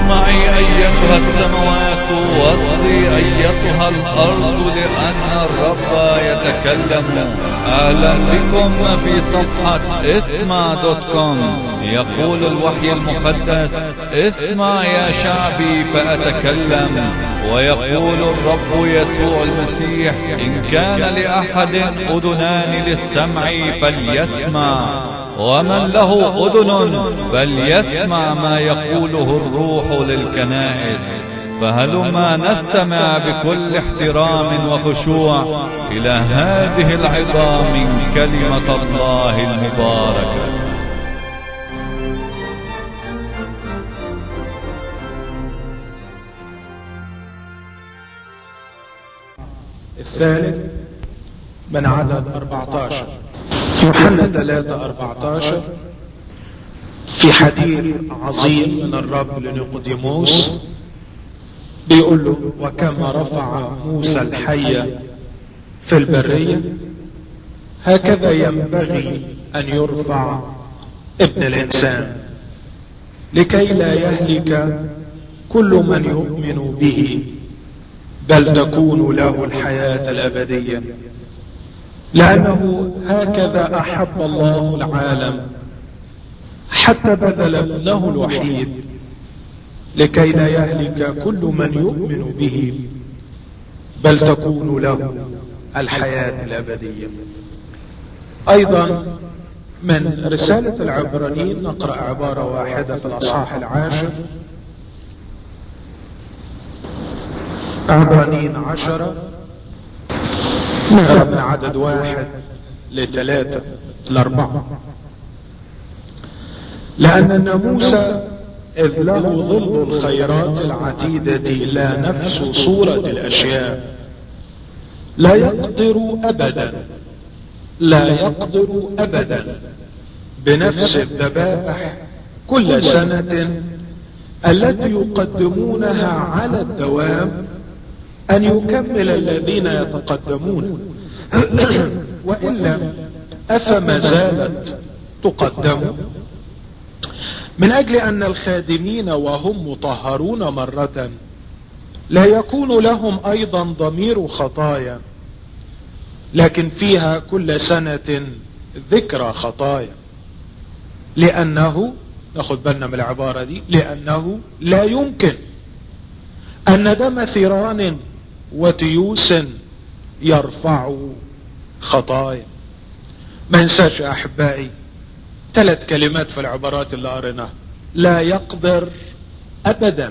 اسمعي أيتها السماوات واصغي أيتها الأرض لأن الرب يتكلم أهلا بكم في صفحة اسمع دوت كوم يقول الوحي المقدس اسمع يا شعبي فأتكلم ويقول الرب يسوع المسيح إن كان لأحد أذنان للسمع فليسمع ومن له أذن فليسمع ما يقوله الروح للكنائس فهلما نستمع بكل احترام وخشوع إلى هذه العظام من كلمة الله المباركة الثالث من عدد 14 يوحنا 3 14 في حديث عظيم من الرب لنيقوديموس بيقول له وكما رفع موسى الحية في البرية هكذا ينبغي أن يرفع ابن الإنسان لكي لا يهلك كل من يؤمن به بل تكون له الحياة الأبدية لأنه هكذا أحب الله العالم حتى بذل ابنه الوحيد لكي لا يهلك كل من يؤمن به بل تكون له الحياة الأبدية أيضا من رسالة العبرانيين نقرأ عبارة واحدة في الأصحاح العاشر عبرانيين عشرة نقرأ من عدد واحد لثلاثة لأربعة لأن الناموس إذ له ظل الخيرات العتيدة لا نفس صورة الأشياء لا يقدر أبدا لا يقدر أبدا بنفس الذبائح كل سنة التي يقدمونها على الدوام أن يكمل الذين يتقدمون وإلا أفما زالت تقدم من أجل أن الخادمين وهم مطهرون مرة لا يكون لهم أيضا ضمير خطايا لكن فيها كل سنة ذكرى خطايا لأنه ناخد بالنا من العبارة دي لأنه لا يمكن أن دم ثيران وتيوس يرفع خطايا ما انساش يا أحبائي ثلاث كلمات في العبارات اللي قريناها لا يقدر أبدا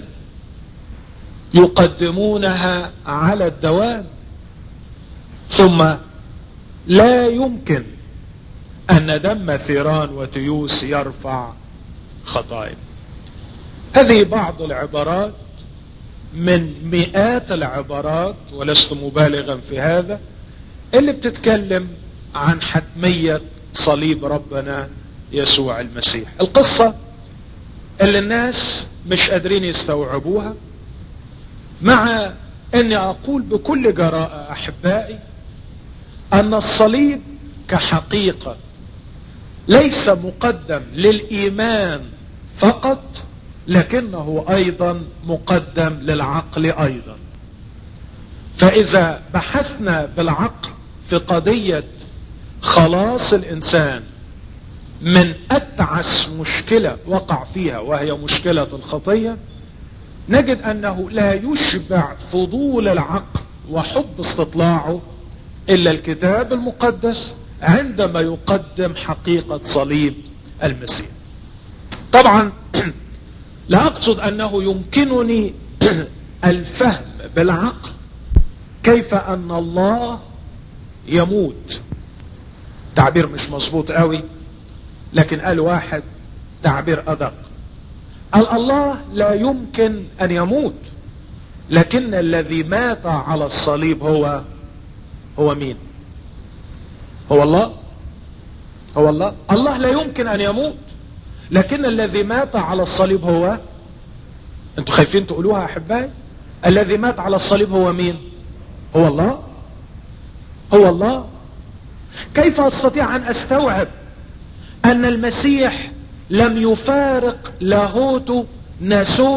يقدمونها على الدوام ثم لا يمكن أن دم ثيران وتيوس يرفع خطايا هذه بعض العبارات من مئات العبارات ولست مبالغا في هذا اللي بتتكلم عن حتمية صليب ربنا يسوع المسيح القصة اللي الناس مش قادرين يستوعبوها مع اني اقول بكل جراءة احبائي ان الصليب كحقيقة ليس مقدم للايمان فقط لكنه ايضا مقدم للعقل ايضا فاذا بحثنا بالعقل في قضية خلاص الانسان من اتعس مشكلة وقع فيها وهي مشكلة الخطية نجد انه لا يشبع فضول العقل وحب استطلاعه الا الكتاب المقدس عندما يقدم حقيقة صليب المسيح طبعا لا اقصد انه يمكنني الفهم بالعقل كيف ان الله يموت تعبير مش مظبوط قوي لكن قال واحد تعبير ادق قال الله لا يمكن ان يموت لكن الذي مات على الصليب هو هو مين هو الله هو الله الله لا يمكن ان يموت لكن الذي مات على الصليب هو انتوا خايفين تقولوها احبائي الذي مات على الصليب هو مين هو الله هو الله كيف استطيع ان استوعب ان المسيح لم يفارق لاهوته ناسوته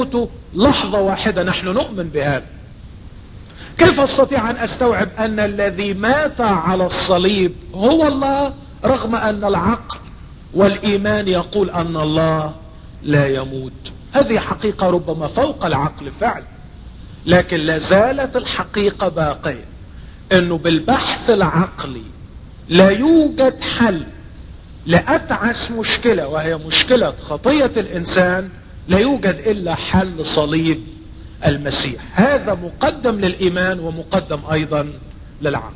لحظة واحدة نحن نؤمن بهذا كيف استطيع ان استوعب ان الذي مات على الصليب هو الله رغم ان العقل والايمان يقول ان الله لا يموت هذه حقيقة ربما فوق العقل فعلا لكن لا زالت الحقيقة باقية انه بالبحث العقلي لا يوجد حل لأتعس مشكلة وهي مشكلة خطية الإنسان لا يوجد إلا حل صليب المسيح هذا مقدم للإيمان ومقدم أيضا للعقل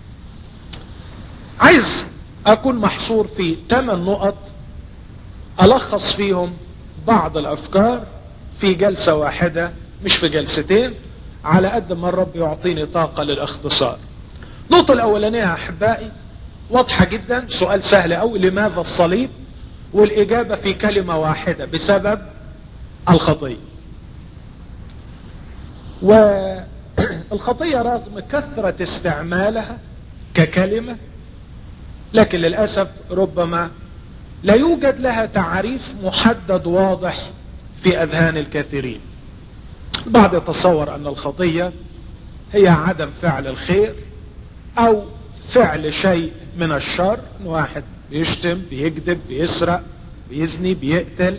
عايز أكون محصور في ثمان نقط ألخص فيهم بعض الأفكار في جلسة واحدة مش في جلستين على قد ما الرب يعطيني طاقة للاختصار النقطة الأولانية أحبائي واضحة جدا سؤال سهل أوي لماذا الصليب والإجابة في كلمة واحدة بسبب الخطية والخطية رغم كثرة استعمالها ككلمة لكن للأسف ربما لا يوجد لها تعريف محدد واضح في أذهان الكثيرين البعض يتصور أن الخطية هي عدم فعل الخير أو فعل شيء من الشر واحد بيشتم بيكذب بيسرق بيزني بيقتل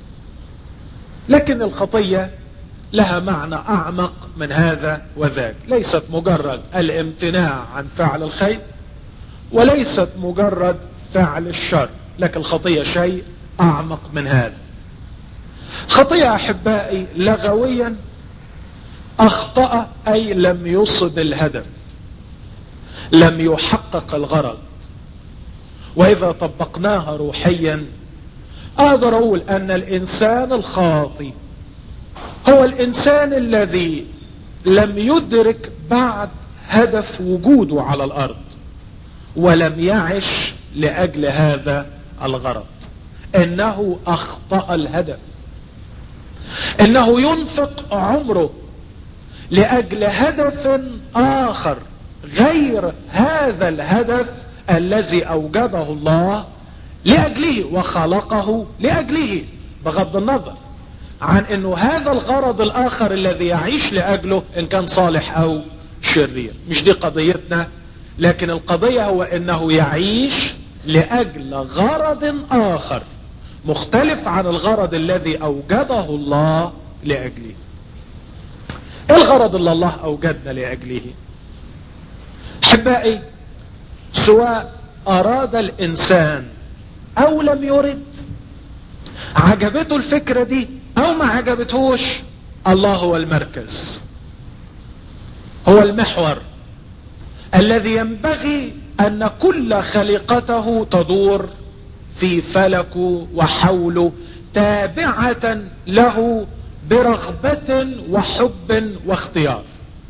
لكن الخطية لها معنى أعمق من هذا وذاك ليست مجرد الامتناع عن فعل الخير وليست مجرد فعل الشر لكن الخطية شيء أعمق من هذا خطية أحبائي لغويا أخطأ أي لم يصب الهدف لم يحقق الغرض وإذا طبقناها روحيا أقدر أقول أن الإنسان الخاطئ هو الإنسان الذي لم يدرك بعد هدف وجوده على الأرض ولم يعش لأجل هذا الغرض إنه أخطأ الهدف إنه ينفق عمره لأجل هدف آخر غير هذا الهدف الذي أوجده الله لأجله وخلقه لأجله بغض النظر عن انه هذا الغرض الاخر الذي يعيش لاجله ان كان صالح او شرير مش دي قضيتنا لكن القضية هو انه يعيش لاجل غرض اخر مختلف عن الغرض الذي اوجده الله لاجله ايه الغرض اللي الله اوجدنا لاجله احبائي سواء اراد الانسان او لم يرد عجبته الفكرة دي او ما عجبتهوش الله هو المركز هو المحور الذي ينبغي ان كل خليقته تدور في فلكه وحوله تابعة له برغبة وحب واختيار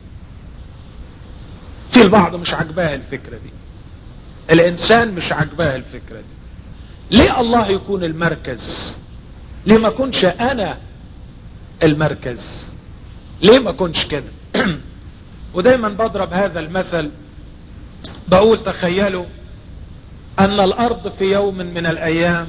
في البعض مش عجباه الفكرة دي الانسان مش عجباه الفكرة دي ليه الله يكون المركز ليه ما كنش انا المركز ليه ما كنش كده ودايما بضرب هذا المثل بقول تخيلوا ان الارض في يوم من الايام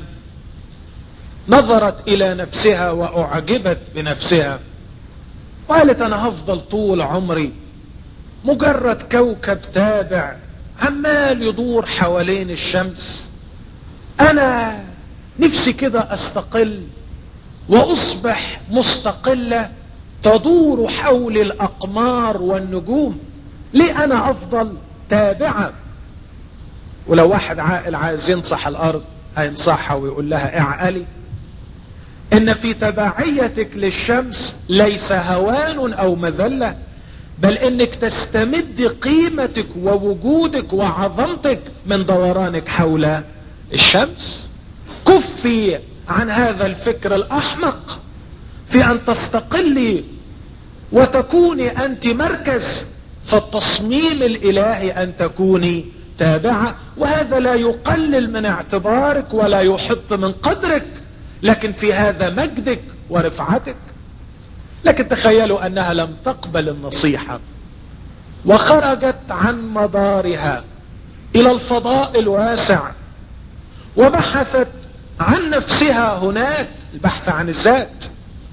نظرت الى نفسها واعجبت بنفسها وقالت انا هفضل طول عمري مجرد كوكب تابع عمال يدور حوالين الشمس انا نفسي كده استقل واصبح مستقلة تدور حول الاقمار والنجوم ليه انا افضل تابعة ولو واحد عاقل عايز ينصح الارض هينصحها ويقول لها اعقلي ان في تبعيتك للشمس ليس هوان او مذلة بل انك تستمد قيمتك ووجودك وعظمتك من دورانك حول الشمس كفي عن هذا الفكر الاحمق في ان تستقلي وتكوني انت مركز فالتصميم الالهي ان تكوني تابعة وهذا لا يقلل من اعتبارك ولا يحط من قدرك لكن في هذا مجدك ورفعتك لكن تخيلوا انها لم تقبل النصيحة وخرجت عن مدارها الى الفضاء الواسع وبحثت عن نفسها هناك البحث عن الذات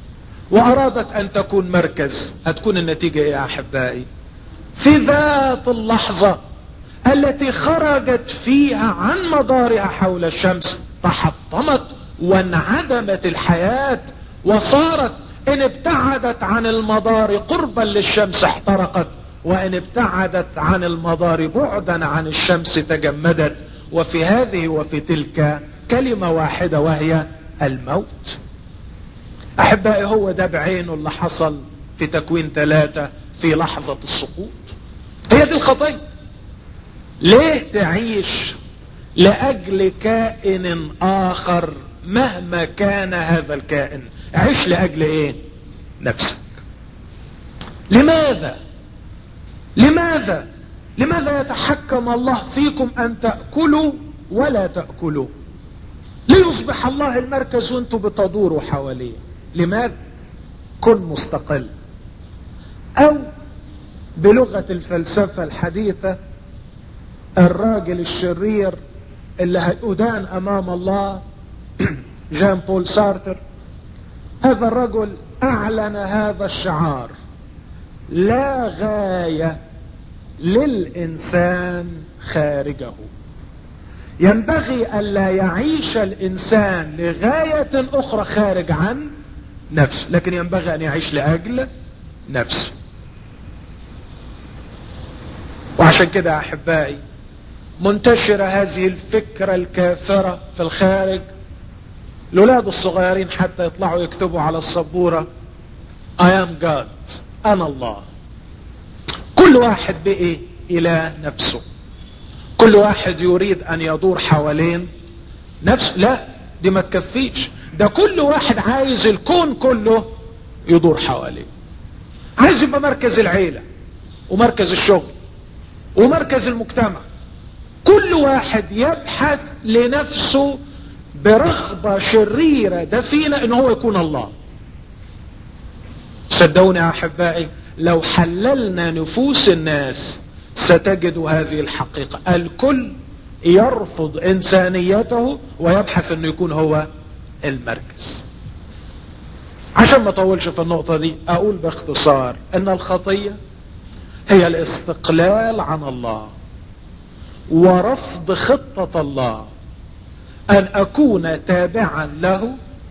وارادت ان تكون مركز هتكون النتيجة ايه يا احبائي في ذات اللحظة التي خرجت فيها عن مدارها حول الشمس تحطمت وانعدمت الحياة وصارت ان ابتعدت عن المدار قربا للشمس احترقت وان ابتعدت عن المدار بعدا عن الشمس تجمدت وفي هذه وفي تلك كلمة واحدة وهي الموت احبائي هو ده بعينه اللي حصل في تكوين ثلاثة في لحظة السقوط هي دي الخطية ليه تعيش لاجل كائن اخر مهما كان هذا الكائن عيش لاجل ايه نفسك لماذا لماذا لماذا يتحكم الله فيكم ان تأكلوا ولا تأكلوا ليصبح الله المركز وانتم بتدوروا حواليه لماذا كن مستقل او بلغة الفلسفة الحديثة الراجل الشرير اللي هيؤدان امام الله جان بول سارتر هذا الرجل اعلن هذا الشعار لا غاية للانسان خارجه ينبغي الا يعيش الانسان لغاية اخرى خارج عن نفسه لكن ينبغي ان يعيش لاجل نفسه وعشان كده يا احبائي منتشرة هذه الفكرة الكافرة في الخارج الولاد الصغيرين حتى يطلعوا يكتبوا على السبورة I am God أنا الله كل واحد بقي إلى نفسه كل واحد يريد أن يدور حوالين نفسه لا دي ما تكفيش ده كل واحد عايز الكون كله يدور حواليه عايز يبقى مركز العيلة ومركز الشغل ومركز المجتمع كل واحد يبحث لنفسه برغبة شريرة دفينة ان هو يكون الله صدقوني يا احبائي لو حللنا نفوس الناس ستجد هذه الحقيقة الكل يرفض انسانيته ويبحث انه يكون هو المركز عشان ما اطولش في النقطة دي اقول باختصار ان الخطية هي الاستقلال عن الله ورفض خطة الله ان اكون تابعا له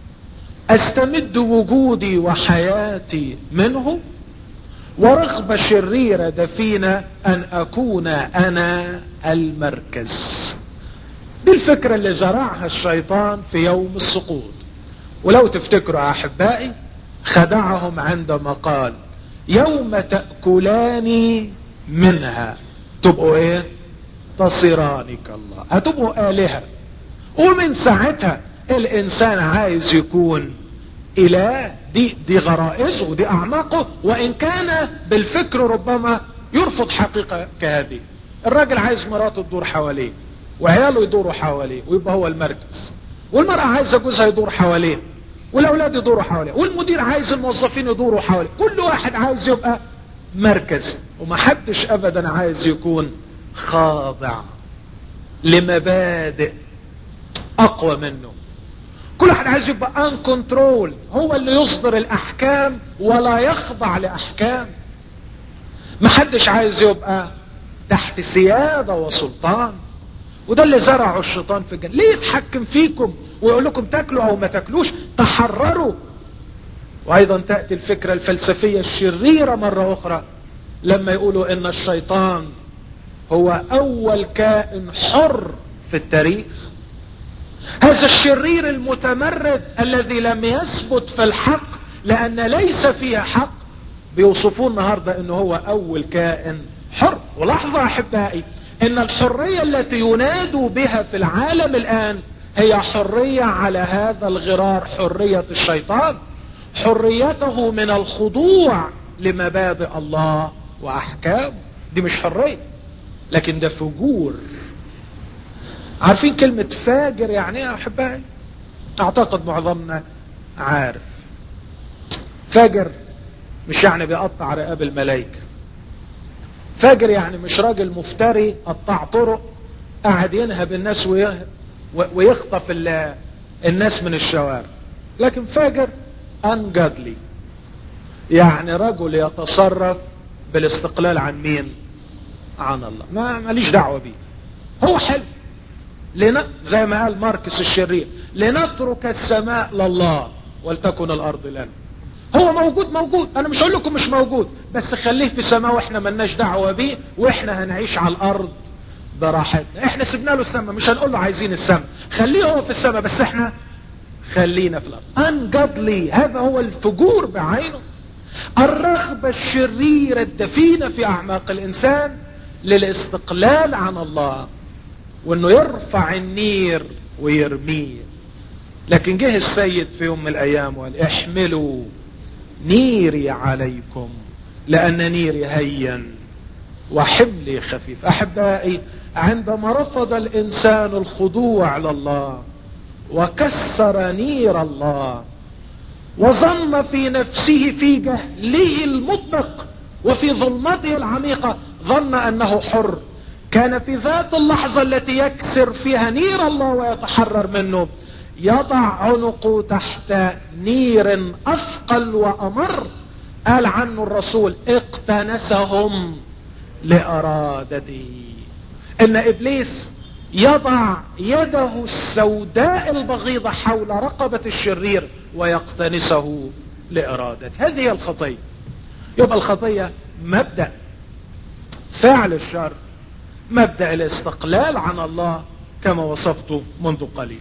استمد وجودي وحياتي منه ورغبة شريرة دفينة ان اكون انا المركز دي الفكرة اللي زرعها الشيطان في يوم السقوط ولو تفتكروا احبائي خدعهم عندما قال يوم تأكلان منها تبقوا ايه تصيران كالله هتبقوا آلهة ومن ساعتها الانسان عايز يكون اله دي دي غرائزه ودي اعماقه وان كان بالفكر ربما يرفض حقيقة كهذه الراجل عايز مراته تدور حواليه وعياله يدوروا حواليه ويبقى هو المركز والمرأة عايزة جوزها يدور حواليه والاولاد يدوروا حواليه والمدير عايز الموظفين يدوروا حواليه كل واحد عايز يبقى مركز ومحدش ابدا عايز يكون خاضع لمبادئ اقوى منه كل واحد عايز يبقى ان كنترول هو اللي يصدر الاحكام ولا يخضع لاحكام محدش عايز يبقى تحت سيادة وسلطان وده اللي زرعه الشيطان في الجنة ليه يتحكم فيكم ويقول لكم تاكلوا او ما تاكلوش تحرروا وايضا تأتي الفكرة الفلسفية الشريرة مرة اخرى لما يقولوا ان الشيطان هو اول كائن حر في التاريخ هذا الشرير المتمرد الذي لم يثبت في الحق لان ليس فيها حق بيوصفوه النهاردة انه هو اول كائن حر ولحظة احبائي ان الحرية التي ينادوا بها في العالم الان هي حرية على هذا الغرار حرية الشيطان حريته من الخضوع لمبادئ الله واحكامه دي مش حرية لكن ده فجور عارفين كلمة فاجر يعني ايه يا احبائي اعتقد معظمنا عارف فاجر مش يعني بيقطع رقاب الملائكة فاجر يعني مش راجل مفتري قطع طرق قاعد ينهب الناس ويخطف الناس من الشوارع لكن فاجر ungodly يعني رجل يتصرف بالاستقلال عن مين عن الله ما ماليش دعوة بيه هو حلو لن... زي ما قال ماركس الشرير لنترك السماء لله ولتكن الارض لنا هو موجود موجود انا مش هقول لكم مش موجود بس خليه في السماء واحنا ملناش دعوه بيه واحنا هنعيش على الارض براحتنا احنا سيبنا له السماء مش هنقول له عايزين السماء خليه هو في السماء بس احنا خلينا في الارض ungodly هذا هو الفجور بعينه الرغبة الشريرة الدفينة في اعماق الانسان للاستقلال عن الله وانه يرفع النير ويرميه لكن جه السيد في يوم من الايام وقال احملوا نيري عليكم لان نيري هين وحملي خفيف احبائي عندما رفض الانسان الخضوع لله وكسر نير الله وظن في نفسه في جهله المطلق وفي ظلمته العميقة ظن انه حر كان في ذات اللحظة التي يكسر فيها نير الله ويتحرر منه يضع عنقه تحت نير اثقل وامر قال عنه الرسول اقتنسهم لارادته ان ابليس يضع يده السوداء البغيضة حول رقبة الشرير ويقتنسه لارادته هذه هي الخطية يبقى الخطية مبدأ فعل الشر مبدأ الاستقلال عن الله كما وصفته منذ قليل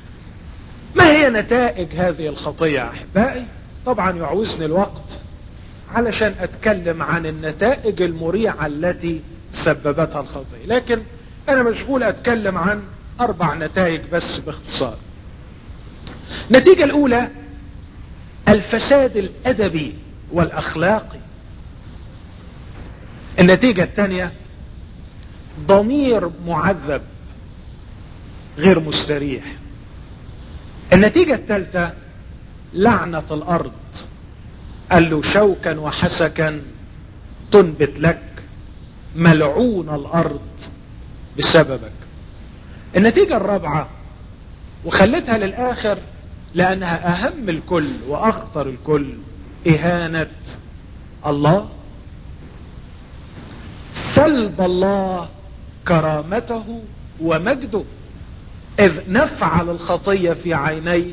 ما هي نتائج هذه الخطية احبائي طبعا يعوزني الوقت علشان اتكلم عن النتائج المريعة التي سببتها الخطية لكن انا مشغول اتكلم عن اربع نتائج بس باختصار النتيجة الاولى الفساد الادبي والاخلاقي النتيجة الثانية ضمير معذب غير مستريح النتيجة الثالثة لعنة الارض قال له شوكا وحسكا تنبت لك ملعون الارض بسببك النتيجة الرابعة وخلتها للاخر لانها اهم الكل واخطر الكل اهانة الله سلب الله كرامته ومجده اذ نفعل الخطية في عينيه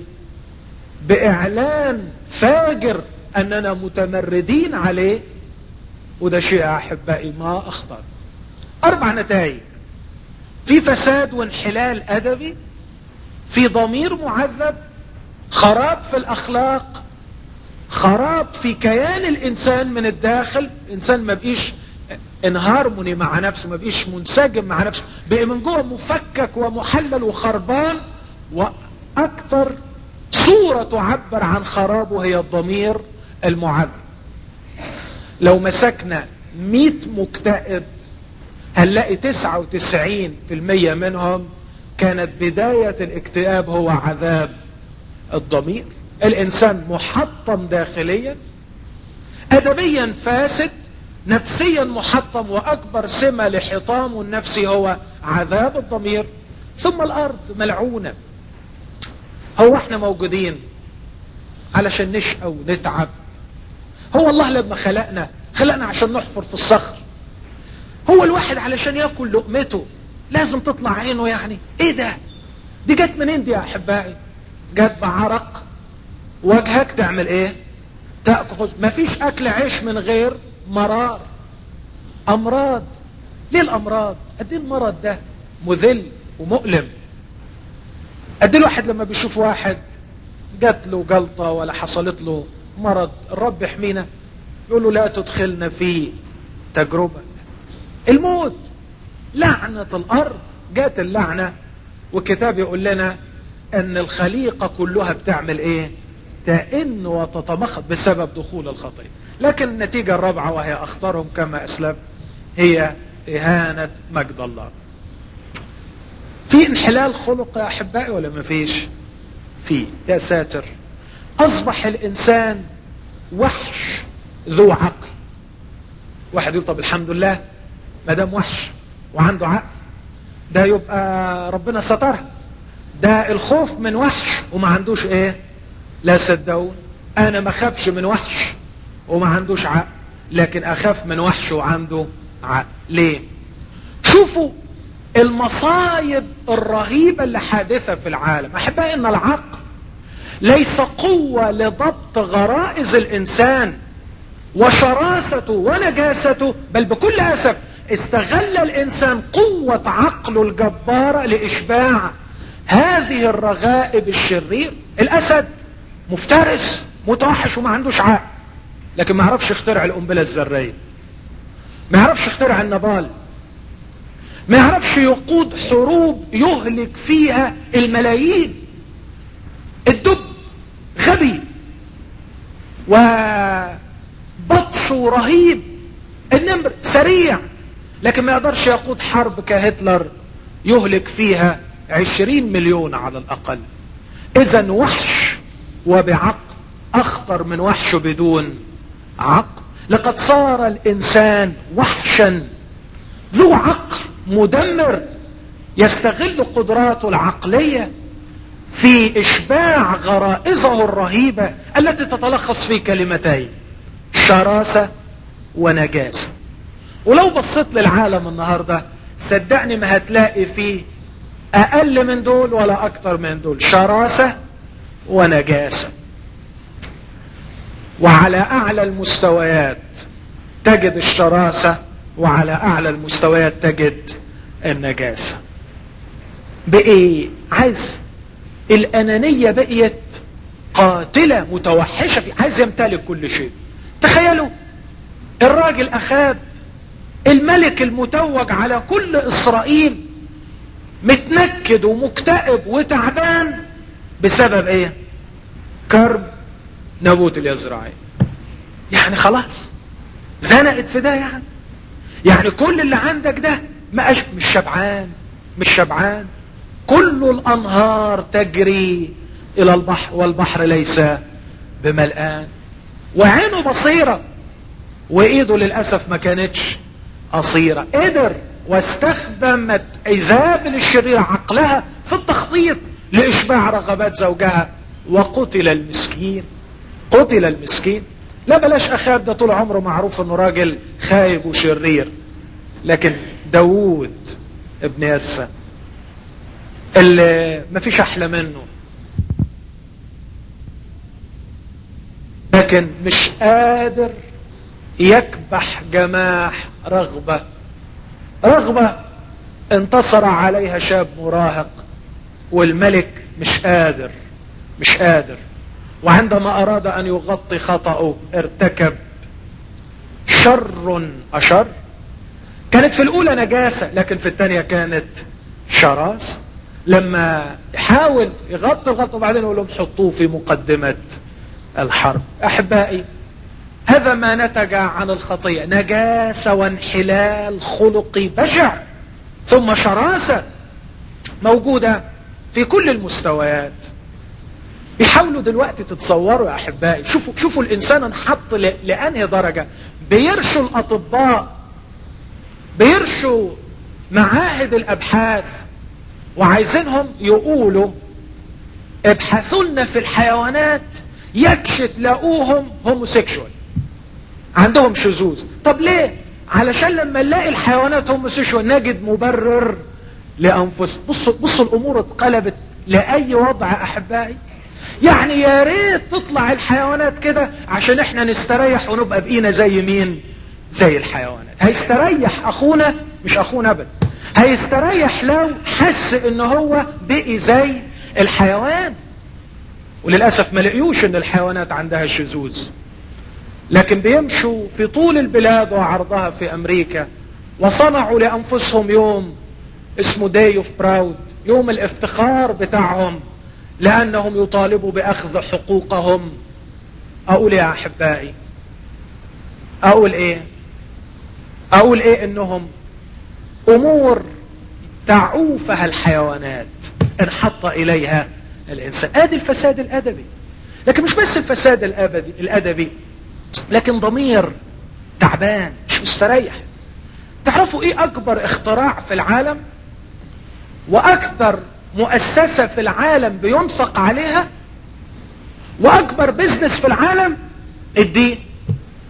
باعلان فاجر اننا متمردين عليه وده شيء احبائي ما اخطر اربع نتائج في فساد وانحلال ادبي في ضمير معذب خراب في الاخلاق خراب في كيان الانسان من الداخل الانسان ما بقيش انهارموني مع نفسه ما بقيش منسجم مع نفسه بقى من جوه مفكك ومحلل وخربان واكتر صورة تعبر عن خرابه هي الضمير المعذب لو مسكنا مئة مكتئب هنلاقي تسعة وتسعين في المية منهم كانت بداية الاكتئاب هو عذاب الضمير الانسان محطم داخليا ادبيا فاسد نفسيا محطم واكبر سمة لحطامه النفسي هو عذاب الضمير ثم الارض ملعونة هو احنا موجودين علشان نشقى ونتعب هو الله لما خلقنا خلقنا عشان نحفر في الصخر هو الواحد علشان ياكل لقمته لازم تطلع عينه يعني ايه ده دي جت منين دي يا احبائي جت بعرق وجهك تعمل ايه تأكل مفيش اكل عيش من غير مرار امراض ليه الامراض قد ايه المرض ده مذل ومؤلم قد ايه الواحد لما بيشوف واحد جات له جلطة ولا حصلت له مرض الرب يحمينا يقول له لا تدخلنا في تجربة الموت لعنة الارض جات اللعنة والكتاب يقول لنا ان الخليقة كلها بتعمل ايه تئن وتتمخض بسبب دخول الخطية لكن النتيجة الرابعة وهي اخطرهم كما اسلف هي اهانة مجد الله في انحلال خلق يا احبائي ولا ما فيش في يا ساتر اصبح الانسان وحش ذو عقل واحد يقول طب الحمد لله ما دام وحش وعنده عقل ده يبقى ربنا سترها ده الخوف من وحش وما عندوش ايه لا صدقون انا ما خافش من وحش وما عندوش عقل لكن اخاف من وحش وعنده عقل ليه شوفوا المصايب الرهيبة اللي حادثة في العالم احبائي ان العقل ليس قوة لضبط غرائز الانسان وشراسته ونجاسته بل بكل اسف استغل الانسان قوة عقله الجبارة لاشباع هذه الرغائب الشرير الاسد مفترس متوحش وما عندوش عقل لكن ما يعرفش يخترع القنبلة الذرية ما يعرفش يخترع النضال ما يعرفش يقود حروب يهلك فيها الملايين الدب غبي وبطشه رهيب النمر سريع لكن ما يقدرش يقود حرب كهتلر يهلك فيها عشرين مليون على الأقل إذا وحش وبعقل أخطر من وحش بدون عقل لقد صار الإنسان وحشا ذو عقل مدمر يستغل قدراته العقلية في إشباع غرائزه الرهيبة التي تتلخص في كلمتين شراسة ونجاسة ولو بصيت للعالم النهاردة صدقني ما هتلاقي فيه أقل من دول ولا أكتر من دول شراسة ونجاسة وعلى أعلى المستويات تجد الشراسة وعلى أعلى المستويات تجد النجاسة بإيه عايز الأنانية بقيت قاتلة متوحشة في عايز يمتلك كل شيء تخيلوا الراجل أخاب الملك المتوج على كل إسرائيل متنكد ومكتئب وتعبان بسبب ايه كرب نبوت اليزرعي يعني خلاص زنقت في ده يعني يعني كل اللي عندك ده ما أش... مش شبعان مش شبعان كل الأنهار تجري إلى البحر والبحر ليس بملآن وعينه بصيرة وإيده للأسف ما كانتش قصيرة قدر واستخدمت ايزابل الشريرة عقلها في التخطيط لإشباع رغبات زوجها وقتل المسكين قتل المسكين لا بلاش أخاب ده طول عمره معروف انه راجل خايب وشرير لكن داوود ابن يسى اللي ما فيش احلى منه لكن مش قادر يكبح جماح رغبة رغبة انتصر عليها شاب مراهق والملك مش قادر مش قادر وعندما اراد ان يغطي خطأه ارتكب شر اشر كانت في الاولى نجاسة لكن في الثانية كانت شراسة لما يحاول يغطي الغطاء وبعدين يقول لهم حطوه في مقدمة الحرب احبائي هذا ما نتج عن الخطيئة نجاسة وانحلال خلقي بشع ثم شراسة موجودة في كل المستويات بيحاولوا دلوقتي تتصوروا يا احبائي شوفوا شوفوا الانسان انحط لانهي درجة بيرشوا الاطباء بيرشوا معاهد الابحاث وعايزينهم يقولوا ابحثوا لنا في الحيوانات يكشت لاقوهم هوموسيكشوال عندهم شذوذ طب ليه علشان لما نلاقي الحيوانات هوموسيكشوال نجد مبرر لانفسهم بصوا بصوا الامور اتقلبت لاي وضع احبائي يعني يا ريت تطلع الحيوانات كده عشان احنا نستريح ونبقى بقينا زي مين زي الحيوانات هيستريح اخونا مش اخونا ابدا هيستريح لو حس ان هو بقي زي الحيوان وللأسف ما لقيوش ان الحيوانات عندها شذوذ لكن بيمشوا في طول البلاد وعرضها في امريكا وصنعوا لانفسهم يوم اسمه داي اوف براود يوم الافتخار بتاعهم لانهم يطالبوا باخذ حقوقهم اقول يا احبائي اقول ايه اقول ايه انهم امور تعوفها الحيوانات انحط اليها الانسان ادي الفساد الادبي لكن مش بس الفساد الابدي الادبي لكن ضمير تعبان مش مستريح تعرفوا ايه اكبر اختراع في العالم واكثر مؤسسة في العالم بينفق عليها واكبر بزنس في العالم الدين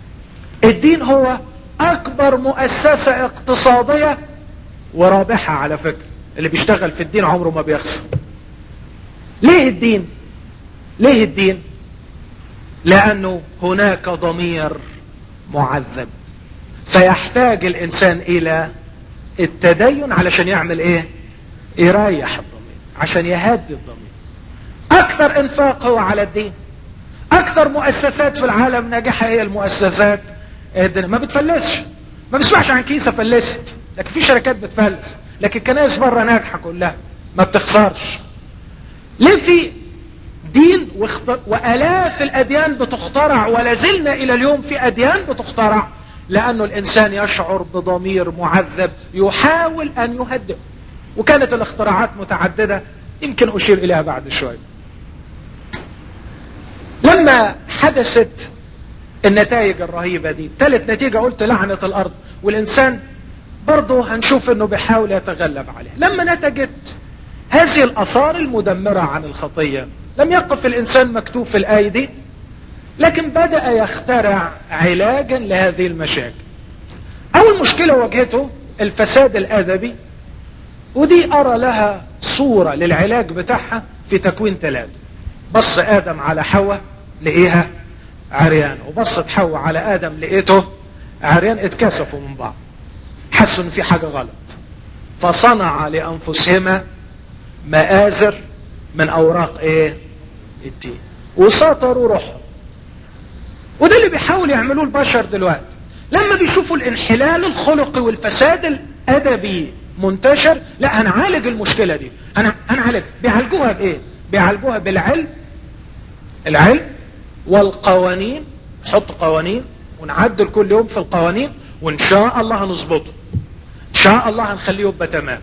الدين هو اكبر مؤسسة اقتصادية ورابحة على فكرة اللي بيشتغل في الدين عمره ما بيخسر ليه الدين ليه الدين لانه هناك ضمير معذب فيحتاج الانسان الى التدين علشان يعمل ايه يريح الضمير عشان يهدي الضمير اكتر انفاق هو على الدين اكتر مؤسسات في العالم ناجحة هي المؤسسات الدين ما بتفلسش ما بسمعش عن كيسة فلست لكن في شركات بتفلس لكن كنائس بره ناجحة كلها ما بتخسرش ليه في دين واخت... والاف الاديان بتخترع ولا زلنا الى اليوم في اديان بتخترع لانه الانسان يشعر بضمير معذب يحاول ان يهدئ وكانت الاختراعات متعددة يمكن اشير اليها بعد شوي لما حدثت النتائج الرهيبة دي ثالث نتيجة قلت لعنة الارض والانسان برضه هنشوف انه بيحاول يتغلب عليه لما نتجت هذه الاثار المدمرة عن الخطية لم يقف الانسان مكتوب في الايه دي لكن بدأ يخترع علاجا لهذه المشاكل اول مشكلة واجهته الفساد الادبي ودي ارى لها صورة للعلاج بتاعها في تكوين ثلاثة بص ادم على حواء لقيها عريان وبصت حواء على ادم لقيته عريان اتكسفوا من بعض حسوا ان في حاجة غلط فصنع لانفسهما مآزر من اوراق ايه التين وسطروا روحهم وده اللي بيحاول يعملوه البشر دلوقتي لما بيشوفوا الانحلال الخلقي والفساد الادبي منتشر لا هنعالج المشكلة دي هنعالج بيعالجوها بايه بيعالجوها بالعلم العلم والقوانين نحط قوانين ونعدل كل يوم في القوانين وان شاء الله هنظبطه ان شاء الله هنخليه يبقى تمام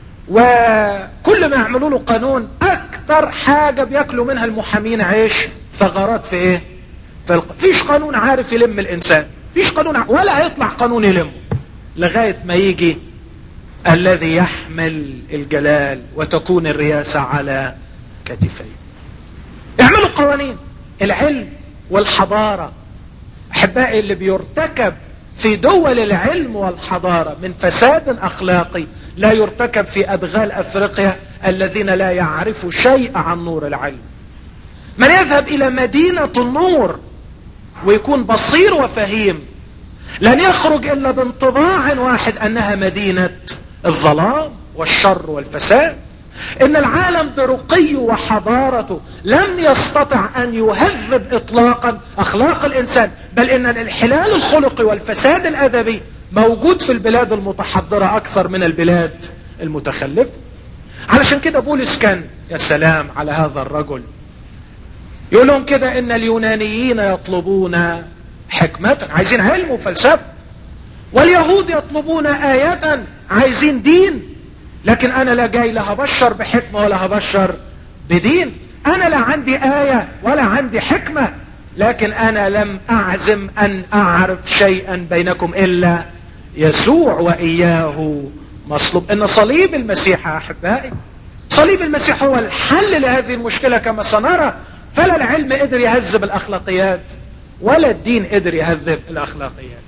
وكل ما يعملوا له قانون اكتر حاجة بياكلوا منها المحامين عيش ثغرات في ايه في الق... فيش قانون عارف يلم الانسان فيش قانون ع... ولا هيطلع قانون يلمه لغاية ما يجي الذي يحمل الجلال وتكون الرياسة على كتفيه اعملوا قوانين العلم والحضارة احبائي اللي بيرتكب في دول العلم والحضارة من فساد اخلاقي لا يرتكب في ادغال افريقيا الذين لا يعرفوا شيء عن نور العلم من يذهب الى مدينة النور ويكون بصير وفهيم لن يخرج الا بانطباع واحد انها مدينة الظلام والشر والفساد ان العالم برقيه وحضارته لم يستطع ان يهذب اطلاقا اخلاق الانسان بل ان الانحلال الخلقي والفساد الادبي موجود في البلاد المتحضرة اكثر من البلاد المتخلفة علشان كده بولس كان يا سلام على هذا الرجل يقول لهم كده ان اليونانيين يطلبون حكمة عايزين علم وفلسفة واليهود يطلبون آية عايزين دين لكن انا لا جاي لا هبشر بحكمة ولا هبشر بدين انا لا عندي آية ولا عندي حكمة لكن انا لم اعزم ان اعرف شيئا بينكم الا يسوع واياه مصلوب ان صليب المسيح يا احبائي صليب المسيح هو الحل لهذه المشكلة كما سنرى فلا العلم قدر يهذب الاخلاقيات ولا الدين قدر يهذب الاخلاقيات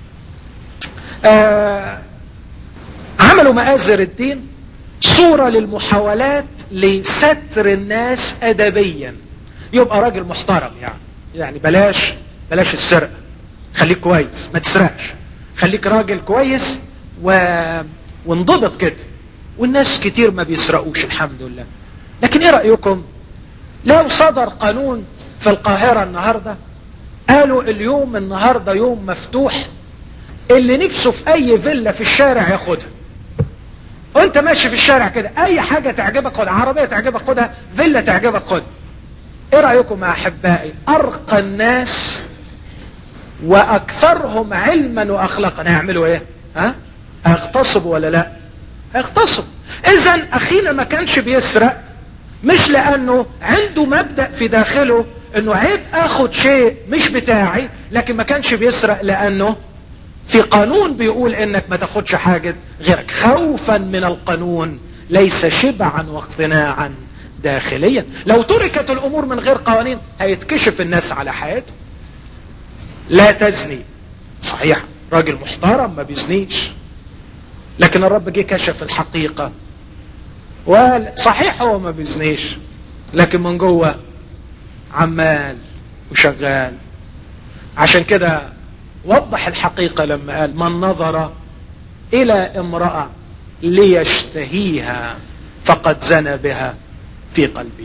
آه عملوا مآزر الدين صورة للمحاولات لستر الناس ادبيا يبقى راجل محترم يعني يعني بلاش بلاش السرقة خليك كويس ما تسرقش خليك راجل كويس و... وانضبط كده والناس كتير ما بيسرقوش الحمد لله لكن ايه رأيكم لو صدر قانون في القاهرة النهاردة قالوا اليوم النهاردة يوم مفتوح اللي نفسه في اي فيلا في الشارع ياخدها وانت ماشي في الشارع كده اي حاجة تعجبك خدها عربية تعجبك خدها فيلا تعجبك خدها ايه رأيكم يا احبائي ارقى الناس واكثرهم علما واخلاقا هيعملوا ايه ها هيغتصبوا ولا لا هيغتصبوا اذا اخينا ما كانش بيسرق مش لانه عنده مبدأ في داخله انه عيب اخد شيء مش بتاعي لكن ما كانش بيسرق لانه في قانون بيقول انك ما تاخدش حاجة غيرك خوفا من القانون ليس شبعا واقتناعا داخليا لو تركت الامور من غير قوانين هيتكشف الناس على حياته لا تزني صحيح راجل محترم ما بيزنيش لكن الرب جه كشف الحقيقة وقال صحيح هو ما بيزنيش لكن من جوه عمال وشغال عشان كده وضح الحقيقة لما قال من نظر إلى امرأة ليشتهيها فقد زنى بها في قلبي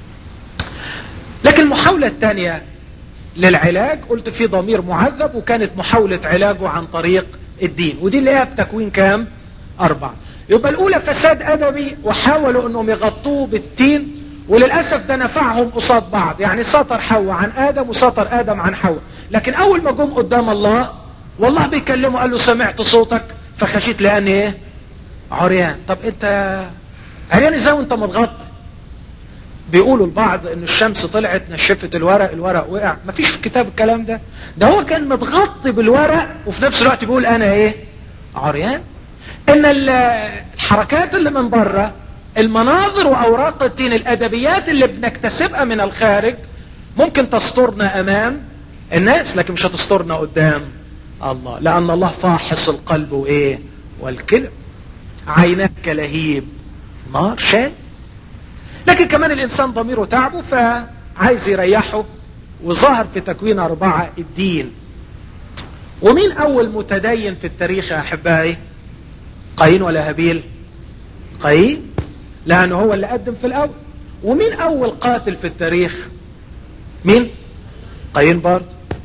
لكن المحاولة الثانية للعلاج قلت في ضمير معذب وكانت محاولة علاجه عن طريق الدين ودي اللي هي في تكوين كام أربعة يبقى الأولى فساد أدبي وحاولوا أنهم يغطوه بالتين وللأسف ده نفعهم قصاد بعض يعني سطر حواء عن آدم وسطر آدم عن حواء لكن أول ما جم قدام الله والله بيكلمه قال له سمعت صوتك فخشيت لأني إيه عريان طب أنت عريان إزاي وأنت متغطي بيقولوا البعض ان الشمس طلعت نشفت الورق الورق وقع مفيش في الكتاب الكلام ده ده هو كان متغطي بالورق وفي نفس الوقت بيقول انا ايه عريان ان الحركات اللي من بره المناظر واوراق التين الادبيات اللي بنكتسبها من الخارج ممكن تسترنا امام الناس لكن مش هتسترنا قدام الله لان الله فاحص القلب وايه والكلب عيناك كلهيب نار شايف لكن كمان الانسان ضميره تعبه فعايز يريحه وظهر في تكوين اربعة الدين ومين اول متدين في التاريخ يا احبائي قايين ولا هابيل قايين لانه هو اللي قدم في الاول ومين اول قاتل في التاريخ مين قايين برضه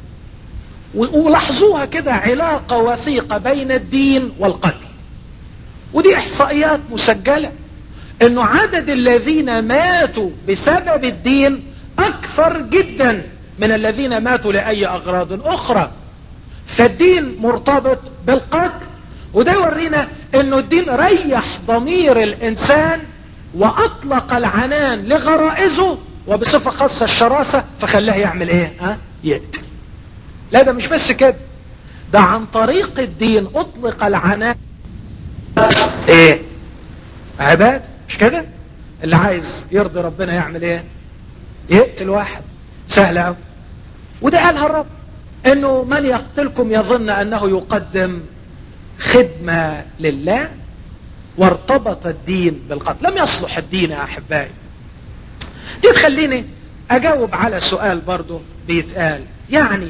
ولاحظوها كده علاقة وثيقة بين الدين والقتل ودي احصائيات مسجلة انه عدد الذين ماتوا بسبب الدين اكثر جدا من الذين ماتوا لاي اغراض اخرى فالدين مرتبط بالقتل وده يورينا انه الدين ريح ضمير الانسان واطلق العنان لغرائزه وبصفة خاصة الشراسة فخلاه يعمل ايه ها يقتل لا ده مش بس كده ده عن طريق الدين اطلق العنان ايه عباد مش كده اللي عايز يرضي ربنا يعمل ايه يقتل واحد سهل قوي وده قالها الرب انه من يقتلكم يظن انه يقدم خدمة لله وارتبط الدين بالقتل لم يصلح الدين يا احبائي دي تخليني اجاوب على سؤال برضو بيتقال يعني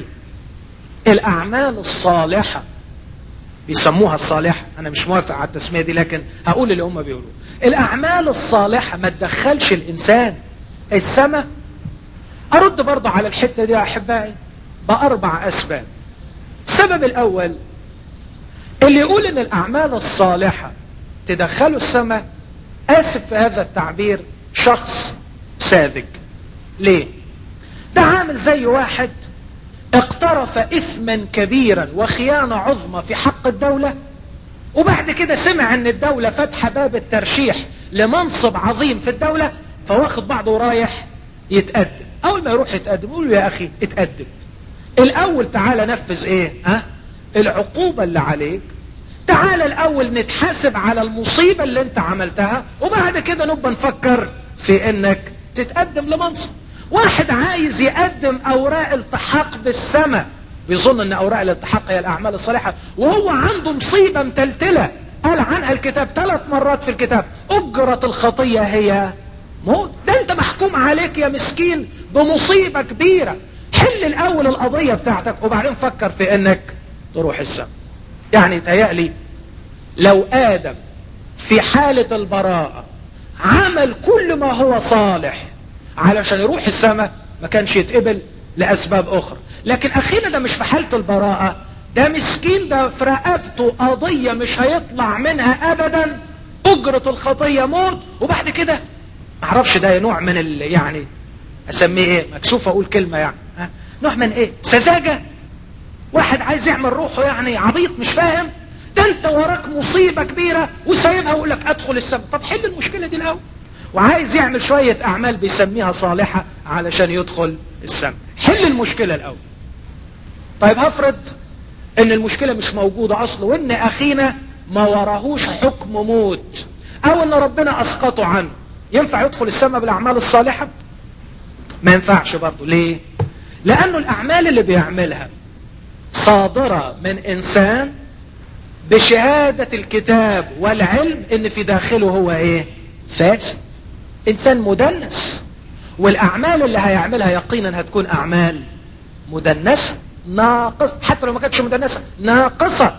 الاعمال الصالحة بيسموها الصالحة انا مش موافق على التسمية دي لكن هقول اللي هم بيقولوا الاعمال الصالحة ما تدخلش الانسان السماء ارد برضه على الحتة دي يا احبائي باربع اسباب السبب الاول اللي يقول ان الاعمال الصالحة تدخله السماء اسف في هذا التعبير شخص ساذج ليه ده عامل زي واحد اقترف اثما كبيرا وخيانة عظمى في حق الدولة وبعد كده سمع ان الدولة فتح باب الترشيح لمنصب عظيم في الدولة فواخد بعضه ورايح يتقدم اول ما يروح يتقدم يقول له يا اخي اتقدم الاول تعالى نفذ ايه ها العقوبة اللي عليك تعالى الاول نتحاسب على المصيبة اللي انت عملتها وبعد كده نبقى نفكر في انك تتقدم لمنصب واحد عايز يقدم اوراق التحاق بالسماء بيظن ان اوراق الالتحاق هي الاعمال الصالحة وهو عنده مصيبة متلتلة قال عنها الكتاب ثلاث مرات في الكتاب اجرة الخطية هي موت ده انت محكوم عليك يا مسكين بمصيبة كبيرة حل الاول القضية بتاعتك وبعدين فكر في انك تروح السماء يعني تهيألي لو ادم في حالة البراءة عمل كل ما هو صالح علشان يروح السماء ما كانش يتقبل لأسباب أخرى لكن أخينا ده مش في حالة البراءة ده مسكين ده في رقبته قضية مش هيطلع منها أبدا أجرة الخطية موت وبعد كده معرفش ده نوع من ال يعني أسميه إيه مكسوف أقول كلمة يعني ها؟ نوع من إيه سذاجة واحد عايز يعمل روحه يعني عبيط مش فاهم ده انت وراك مصيبة كبيرة وسايبها ويقول لك ادخل السماء طب حل المشكلة دي الاول وعايز يعمل شوية اعمال بيسميها صالحة علشان يدخل السماء حل المشكلة الاول طيب هفرض ان المشكلة مش موجودة اصلا وان اخينا ما وراهوش حكم موت او ان ربنا اسقطه عنه ينفع يدخل السماء بالاعمال الصالحة ما ينفعش برضه ليه لانه الاعمال اللي بيعملها صادرة من انسان بشهادة الكتاب والعلم ان في داخله هو ايه فاسد انسان مدنس والاعمال اللي هيعملها يقينا هتكون اعمال مدنسة ناقص حتى لو ما كانتش مدنسة ناقصة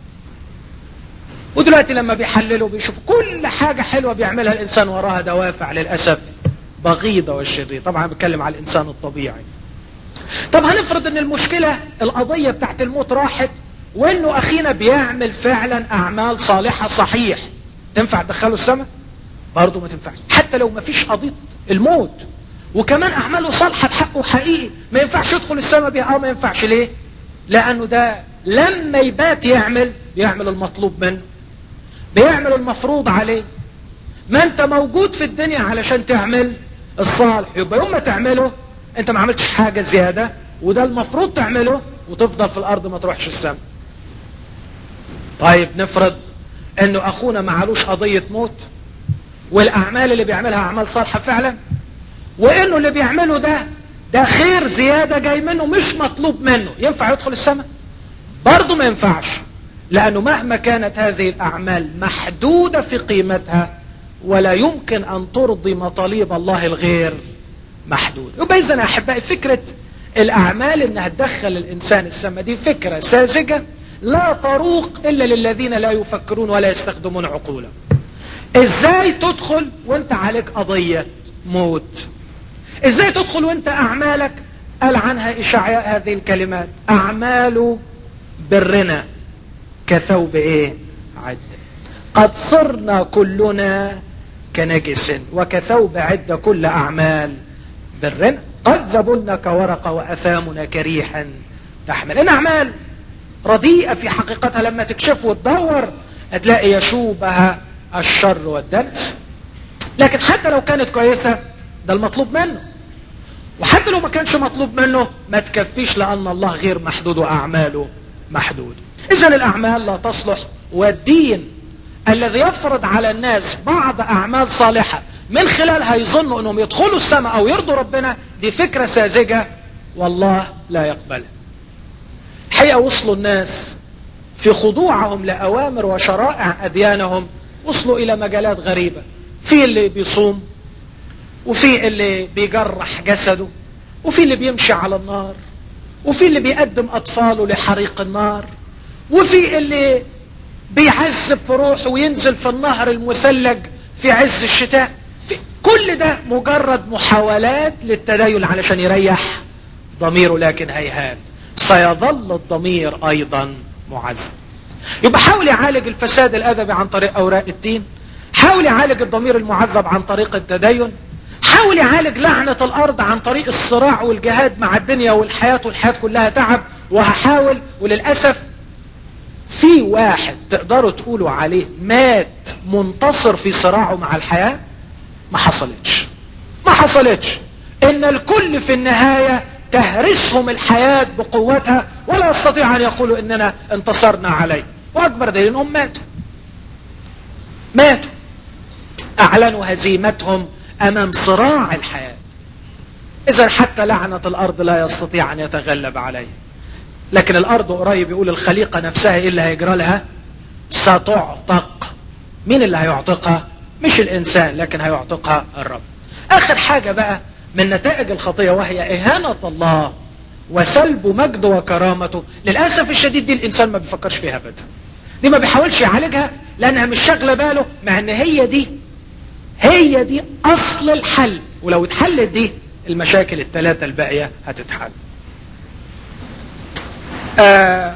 ودلوقتي لما بيحللوا بيشوف كل حاجة حلوة بيعملها الانسان وراها دوافع للأسف بغيضة والشرير طبعا بتكلم على الانسان الطبيعي طب هنفرض ان المشكلة القضية بتاعت الموت راحت وانه اخينا بيعمل فعلا اعمال صالحة صحيح تنفع تدخله السماء برضه ما تنفعش حتى لو ما فيش قضية الموت وكمان اعماله صالحة بحقه حقيقي ما ينفعش يدخل السماء بها اه ما ينفعش ليه لانه ده لما يبات يعمل بيعمل المطلوب منه بيعمل المفروض عليه ما انت موجود في الدنيا علشان تعمل الصالح يبقى يوم ما تعمله انت ما عملتش حاجة زيادة وده المفروض تعمله وتفضل في الارض ما تروحش السماء طيب نفرض انه اخونا ما علوش قضية موت والاعمال اللي بيعملها اعمال صالحة فعلا وانه اللي بيعمله ده ده خير زيادة جاي منه مش مطلوب منه ينفع يدخل السماء برضه ما ينفعش لانه مهما كانت هذه الاعمال محدودة في قيمتها ولا يمكن ان ترضي مطالب الله الغير محدود يبقى اذا يا احبائي فكرة الاعمال انها تدخل الانسان السماء دي فكرة ساذجة لا طروق الا للذين لا يفكرون ولا يستخدمون عقولا ازاي تدخل وانت عليك قضية موت ازاي تدخل وانت اعمالك قال عنها اشعياء هذه الكلمات اعمال برنا كثوب ايه عد قد صرنا كلنا كنجس وكثوب عد كل اعمال برنا قد ذبلنا كورقة واثامنا كريحا تحمل ان اعمال رديئة في حقيقتها لما تكشف وتدور هتلاقي يشوبها الشر والدنس لكن حتى لو كانت كويسة ده المطلوب منه وحتى لو ما كانش مطلوب منه ما تكفيش لأن الله غير محدود وأعماله محدود إذا الأعمال لا تصلح والدين الذي يفرض على الناس بعض أعمال صالحة من خلالها يظنوا أنهم يدخلوا السماء أو يرضوا ربنا دي فكرة ساذجة والله لا يقبلها حقيقة وصلوا الناس في خضوعهم لأوامر وشرائع أديانهم وصلوا إلى مجالات غريبة في اللي بيصوم وفي اللي بيجرح جسده وفي اللي بيمشي على النار وفي اللي بيقدم أطفاله لحريق النار وفي اللي بيعذب في روحه وينزل في النهر المثلج في عز الشتاء في كل ده مجرد محاولات للتدين علشان يريح ضميره لكن هيهات سيظل الضمير ايضا معذب يبقى حاول يعالج الفساد الادبي عن طريق اوراق الدين حاول يعالج الضمير المعذب عن طريق التدين حاول يعالج لعنة الارض عن طريق الصراع والجهاد مع الدنيا والحياة والحياة كلها تعب وهحاول وللأسف في واحد تقدروا تقولوا عليه مات منتصر في صراعه مع الحياة ما حصلتش ما حصلتش ان الكل في النهاية تهرسهم الحياة بقوتها ولا يستطيع ان يقولوا اننا انتصرنا عليه واكبر دليل انهم ماتوا ماتوا اعلنوا هزيمتهم امام صراع الحياة اذا حتى لعنة الارض لا يستطيع ان يتغلب عليه لكن الارض قريب يقول الخليقة نفسها ايه اللي هيجرى لها ستعتق مين اللي هيعتقها مش الانسان لكن هيعتقها الرب اخر حاجة بقى من نتائج الخطية وهي اهانة الله وسلب مجده وكرامته للأسف الشديد دي الإنسان ما بيفكرش فيها أبدا دي ما بيحاولش يعالجها لأنها مش شاغلة باله مع أن هي دي هي دي أصل الحل ولو اتحلت دي المشاكل الثلاثة الباقية هتتحل آه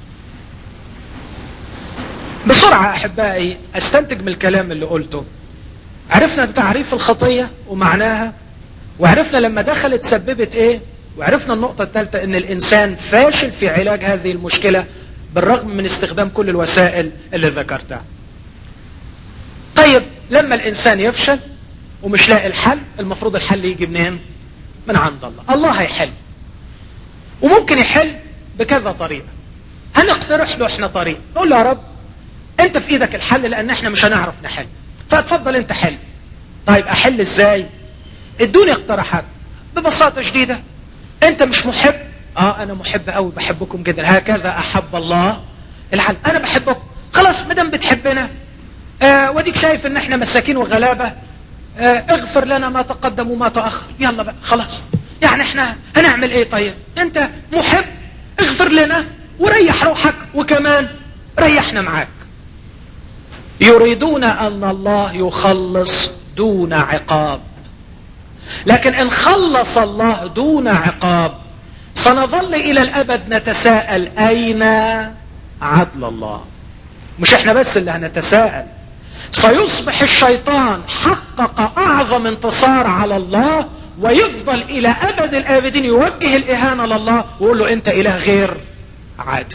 بسرعة أحبائي أستنتج من الكلام اللي قلته عرفنا تعريف الخطية ومعناها وعرفنا لما دخلت سببت ايه وعرفنا النقطة الثالثة ان الانسان فاشل في علاج هذه المشكلة بالرغم من استخدام كل الوسائل اللي ذكرتها طيب لما الانسان يفشل ومش لاقي الحل المفروض الحل يجي منين من عند الله الله هيحل وممكن يحل بكذا طريقة هنقترح له احنا طريق نقول له يا رب انت في ايدك الحل لان احنا مش هنعرف نحل فاتفضل انت حل طيب احل ازاي ادوني اقتراحات ببساطة شديدة انت مش محب اه انا محب قوي بحبكم جدا هكذا احب الله العالم انا بحبكم خلاص مدام بتحبنا آه وديك شايف ان احنا مساكين وغلابة آه اغفر لنا ما تقدم وما تأخر يلا بقى خلاص يعني احنا هنعمل ايه طيب انت محب اغفر لنا وريح روحك وكمان ريحنا معاك يريدون ان الله يخلص دون عقاب لكن ان خلص الله دون عقاب سنظل الى الابد نتساءل اين عدل الله مش احنا بس اللي هنتساءل سيصبح الشيطان حقق اعظم انتصار على الله ويفضل الى ابد الابدين يوجه الاهانة لله ويقول له انت اله غير عادل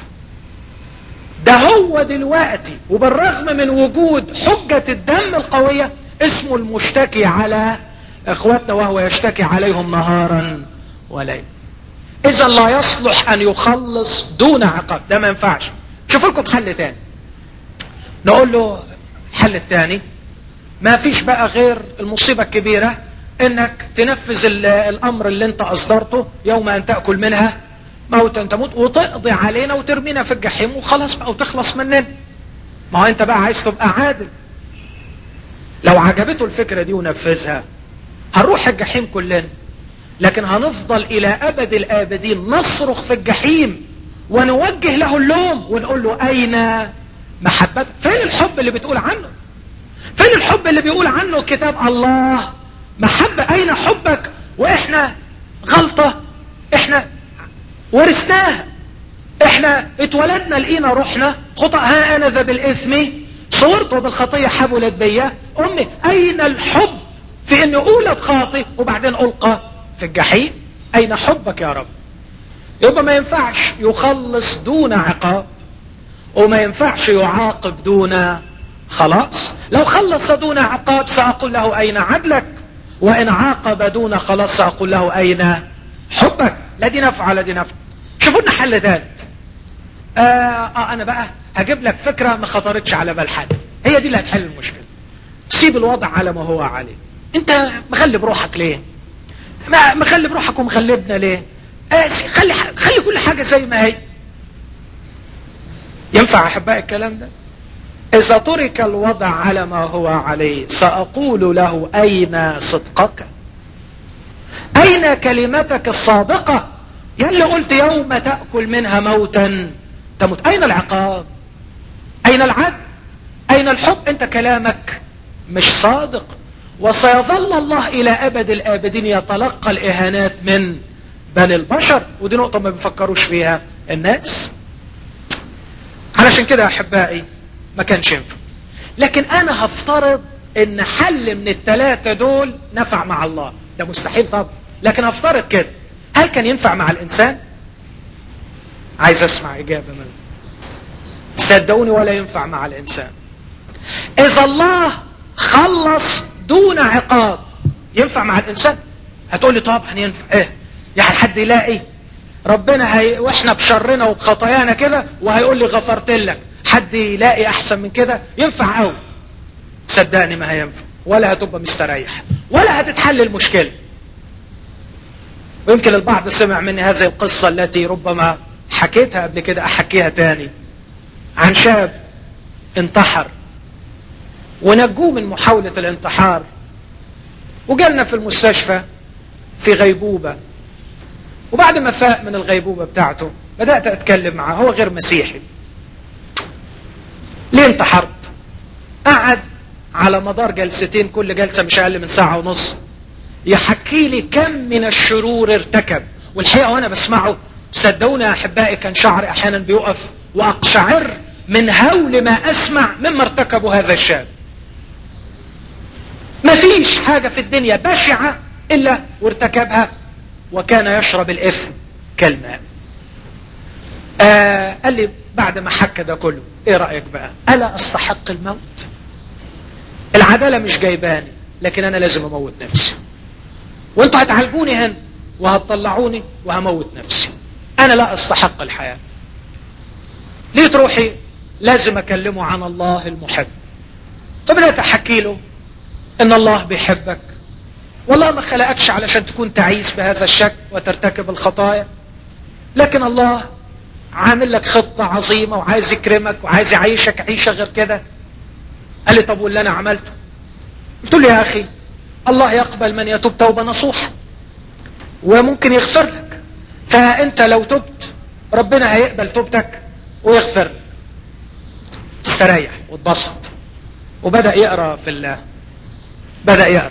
ده هو دلوقتي وبالرغم من وجود حجة الدم القوية اسمه المشتكي على اخواتنا وهو يشتكي عليهم نهارا وليلا اذا لا يصلح ان يخلص دون عقاب ده ما ينفعش شوف لكم حل تاني نقول له الحل التاني ما فيش بقى غير المصيبة الكبيرة انك تنفذ الامر اللي انت اصدرته يوم ان تأكل منها موتا تموت وتقضي علينا وترمينا في الجحيم وخلاص بقى وتخلص مننا ما هو انت بقى عايز تبقى عادل لو عجبته الفكرة دي ونفذها هنروح الجحيم كلنا لكن هنفضل الى ابد الابدين نصرخ في الجحيم ونوجه له اللوم ونقول له اين محبتك فين الحب اللي بتقول عنه فين الحب اللي بيقول عنه كتاب الله محبة اين حبك واحنا غلطة احنا ورثناها احنا اتولدنا لقينا روحنا خطأ ها انا ذا بالاثم صورته بالخطية حبلت بيا امي اين الحب في اني اولد خاطئ وبعدين القى في الجحيم اين حبك يا رب يبقى ما ينفعش يخلص دون عقاب وما ينفعش يعاقب دون خلاص لو خلص دون عقاب سأقول له أين عدلك وإن عاقب دون خلاص سأقول له أين حبك لا دي نفع ولا دي نفع شوفوا لنا حل ثالث آه, آه أنا بقى هجيب لك فكرة ما خطرتش على بال حد هي دي اللي هتحل المشكلة سيب الوضع على ما هو عليه انت مغلب روحك ليه ما مغلب روحك ومغلبنا ليه آه خلي خلي كل حاجة زي ما هي ينفع أحباء الكلام ده إذا ترك الوضع على ما هو عليه سأقول له أين صدقك أين كلمتك الصادقة يلي قلت يوم تأكل منها موتا تموت أين العقاب أين العدل أين الحب أنت كلامك مش صادق وسيظل الله إلى أبد الآبدين يتلقى الإهانات من بني البشر ودي نقطة ما بيفكروش فيها الناس علشان كده احبائي ما كانش ينفع لكن انا هفترض ان حل من الثلاثة دول نفع مع الله ده مستحيل طبعا لكن هفترض كده هل كان ينفع مع الانسان عايز اسمع اجابة منه صدقوني ولا ينفع مع الانسان اذا الله خلص دون عقاب ينفع مع الانسان هتقولي طبعا ينفع ايه يعني حد يلاقي ربنا هي واحنا بشرنا وبخطايانا كده وهيقول لي غفرت لك حد يلاقي احسن من كده ينفع قوي صدقني ما هينفع ولا هتبقى مستريح ولا هتتحل المشكلة ويمكن البعض سمع مني هذه القصة التي ربما حكيتها قبل كده احكيها تاني عن شاب انتحر ونجوه من محاولة الانتحار وجالنا في المستشفى في غيبوبة وبعد ما فاق من الغيبوبة بتاعته بدأت أتكلم معه هو غير مسيحي ليه انتحرت قعد على مدار جلستين كل جلسة مش أقل من ساعة ونص يحكي لي كم من الشرور ارتكب والحقيقة وأنا بسمعه صدقوني يا أحبائي كان شعري أحيانا بيقف وأقشعر من هول ما أسمع مما ارتكبه هذا الشاب ما فيش حاجة في الدنيا بشعة إلا وارتكبها وكان يشرب الاسم كالماء آه قال لي بعد ما حكى ده كله ايه رأيك بقى ألا أستحق الموت العدالة مش جايباني لكن أنا لازم أموت نفسي وانتوا هتعالجوني هنا وهتطلعوني وهموت نفسي أنا لا أستحق الحياة ليه تروحي لازم أكلمه عن الله المحب فبدأت أحكي له إن الله بيحبك والله ما خلقكش علشان تكون تعيس بهذا الشكل وترتكب الخطايا لكن الله عامل لك خطة عظيمة وعايز يكرمك وعايز يعيشك عيشة غير كده قال لي طب واللي انا عملته قلت له يا اخي الله يقبل من يتوب توبة نصوحة وممكن يغفر لك فانت لو تبت ربنا هيقبل توبتك ويغفر لك استريح واتبسط وبدأ يقرأ في الله بدأ يقرأ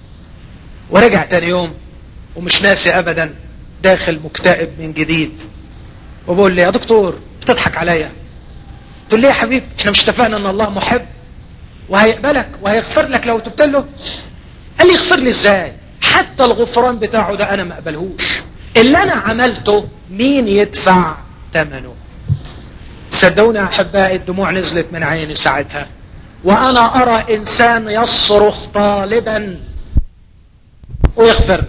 ورجع تاني يوم ومش ناسي ابدا داخل مكتئب من جديد وبقول لي يا دكتور بتضحك عليا تقول لي يا حبيبي احنا مش اتفقنا ان الله محب وهيقبلك وهيغفر لك لو تبت له قال لي يغفر لي ازاي حتى الغفران بتاعه ده انا ما اقبلهوش اللي انا عملته مين يدفع ثمنه صدقوني احبائي الدموع نزلت من عيني ساعتها وانا ارى انسان يصرخ طالبا ويغفر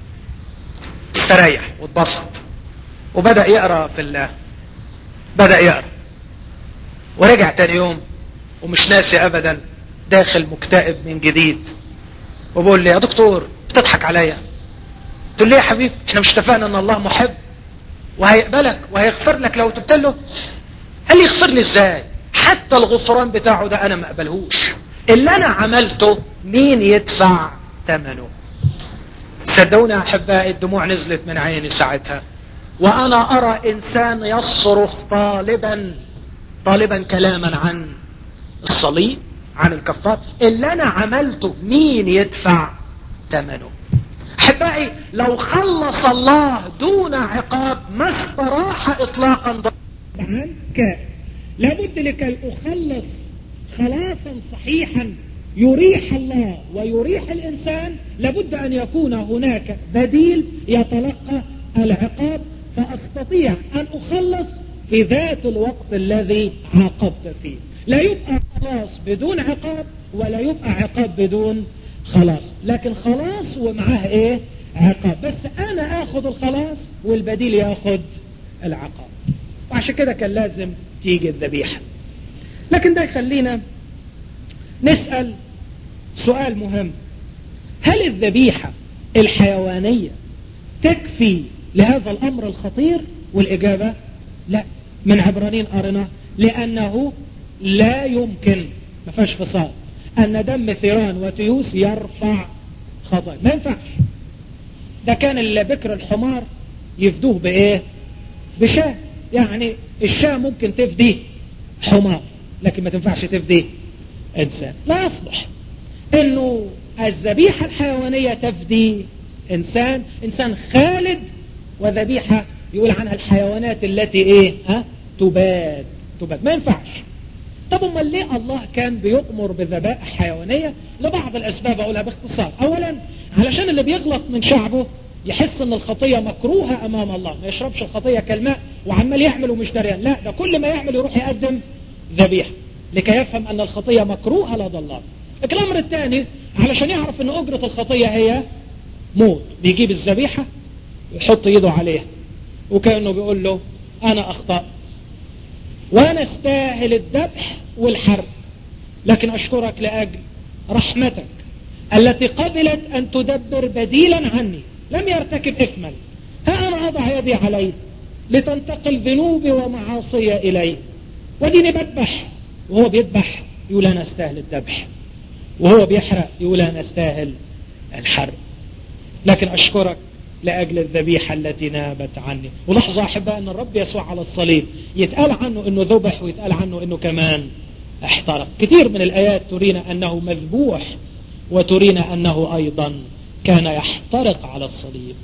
استريح واتبسط وبدأ يقرأ في الله بدأ يقرأ ورجع تاني يوم ومش ناسي ابدا داخل مكتئب من جديد وبقول لي يا دكتور بتضحك عليا تقول لي يا حبيبي احنا مش اتفقنا ان الله محب وهيقبلك وهيغفر لك لو تبت له قال لي يغفر لي ازاي حتى الغفران بتاعه ده انا ما اقبلهوش اللي انا عملته مين يدفع ثمنه صدقوني احبائي الدموع نزلت من عيني ساعتها وانا ارى انسان يصرخ طالبا طالبا كلاما عن الصليب عن الكفار اللي انا عملته مين يدفع ثمنه احبائي لو خلص الله دون عقاب ما استراح اطلاقا عنك لابد لكي اخلص خلاصا صحيحا يريح الله ويريح الانسان لابد ان يكون هناك بديل يتلقى العقاب فاستطيع ان اخلص في ذات الوقت الذي عاقبت فيه لا يبقى خلاص بدون عقاب ولا يبقى عقاب بدون خلاص لكن خلاص ومعاه ايه عقاب بس انا اخذ الخلاص والبديل ياخذ العقاب وعشان كده كان لازم تيجي الذبيحة لكن ده يخلينا نسأل سؤال مهم هل الذبيحة الحيوانية تكفي لهذا الامر الخطير والاجابة لا من عبرانين قرنا لانه لا يمكن ما فيهاش فصال ان دم ثيران وتيوس يرفع خطأ ما ينفعش ده كان البكر الحمار يفدوه بايه بشاه يعني الشاه ممكن تفدي حمار لكن ما تنفعش تفدي انسان لا يصلح انه الذبيحة الحيوانية تفدي انسان انسان خالد وذبيحة يقول عنها الحيوانات التي ايه ها تباد تباد ما ينفعش طب امال ليه الله كان بيؤمر بذبائح حيوانية لبعض الاسباب اقولها باختصار اولا علشان اللي بيغلط من شعبه يحس ان الخطية مكروهة امام الله ما يشربش الخطية كالماء وعمال يعمل ومش دريان لا ده كل ما يعمل يروح يقدم ذبيحة لكي يفهم ان الخطية مكروهة لدى الله لكن الامر الثاني علشان يعرف ان اجرة الخطية هي موت بيجيب الذبيحة ويحط ايده عليها وكأنه بيقول له انا اخطأت وانا استاهل الذبح والحرب لكن اشكرك لاجل رحمتك التي قبلت ان تدبر بديلا عني لم يرتكب اثما ها انا اضع يدي عليه لتنتقل ذنوبي ومعاصي اليه وديني بذبح وهو بيذبح يقول انا استاهل الذبح وهو بيحرق يقول انا استاهل الحرق لكن اشكرك لاجل الذبيحة التي نابت عني ولحظة احباء ان الرب يسوع على الصليب يتقال عنه انه ذبح ويتقال عنه انه كمان احترق كثير من الايات ترينا انه مذبوح وترينا انه ايضا كان يحترق على الصليب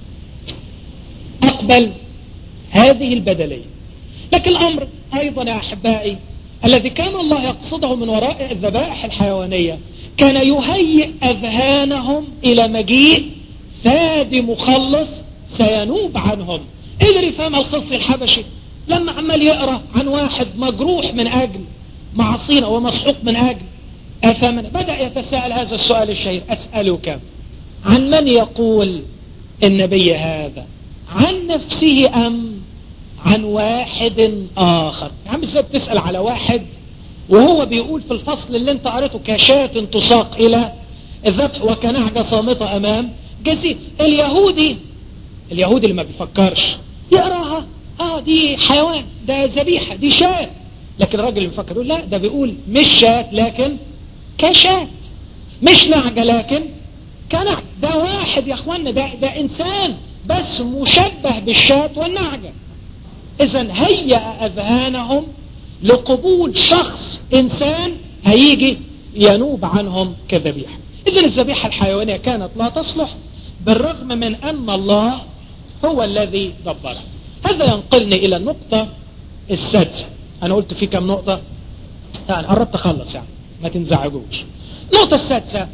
اقبل هذه البدلية لكن الامر ايضا يا احبائي الذي كان الله يقصده من وراء الذبائح الحيوانية كان يهيئ اذهانهم الى مجيء فادي مخلص سينوب عنهم قدر يفهم الخص الحبشي لما عمال يقرأ عن واحد مجروح من أجل معصينا ومسحوق من أجل أثمن بدأ يتساءل هذا السؤال الشهير أسألك عن من يقول النبي هذا عن نفسه أم عن واحد آخر يا عم ازاي بتسأل على واحد وهو بيقول في الفصل اللي انت قريته كشاة تساق إلى الذبح وكنعجة صامتة أمام جزيل اليهودي اليهودي اللي ما بيفكرش يقراها اه دي حيوان ده ذبيحة دي شاة لكن الراجل بيفكر يقول لا ده بيقول مش شاة لكن كشاة مش نعجة لكن كنعجة ده واحد يا اخوانا ده, ده انسان بس مشبه بالشاة والنعجة اذا هيأ اذهانهم لقبول شخص انسان هيجي ينوب عنهم كذبيحة اذا الذبيحة الحيوانية كانت لا تصلح بالرغم من ان الله هو الذي دبرها هذا ينقلني الى النقطة السادسة انا قلت في كم نقطة يعني قربت اخلص يعني ما تنزعجوش النقطة السادسة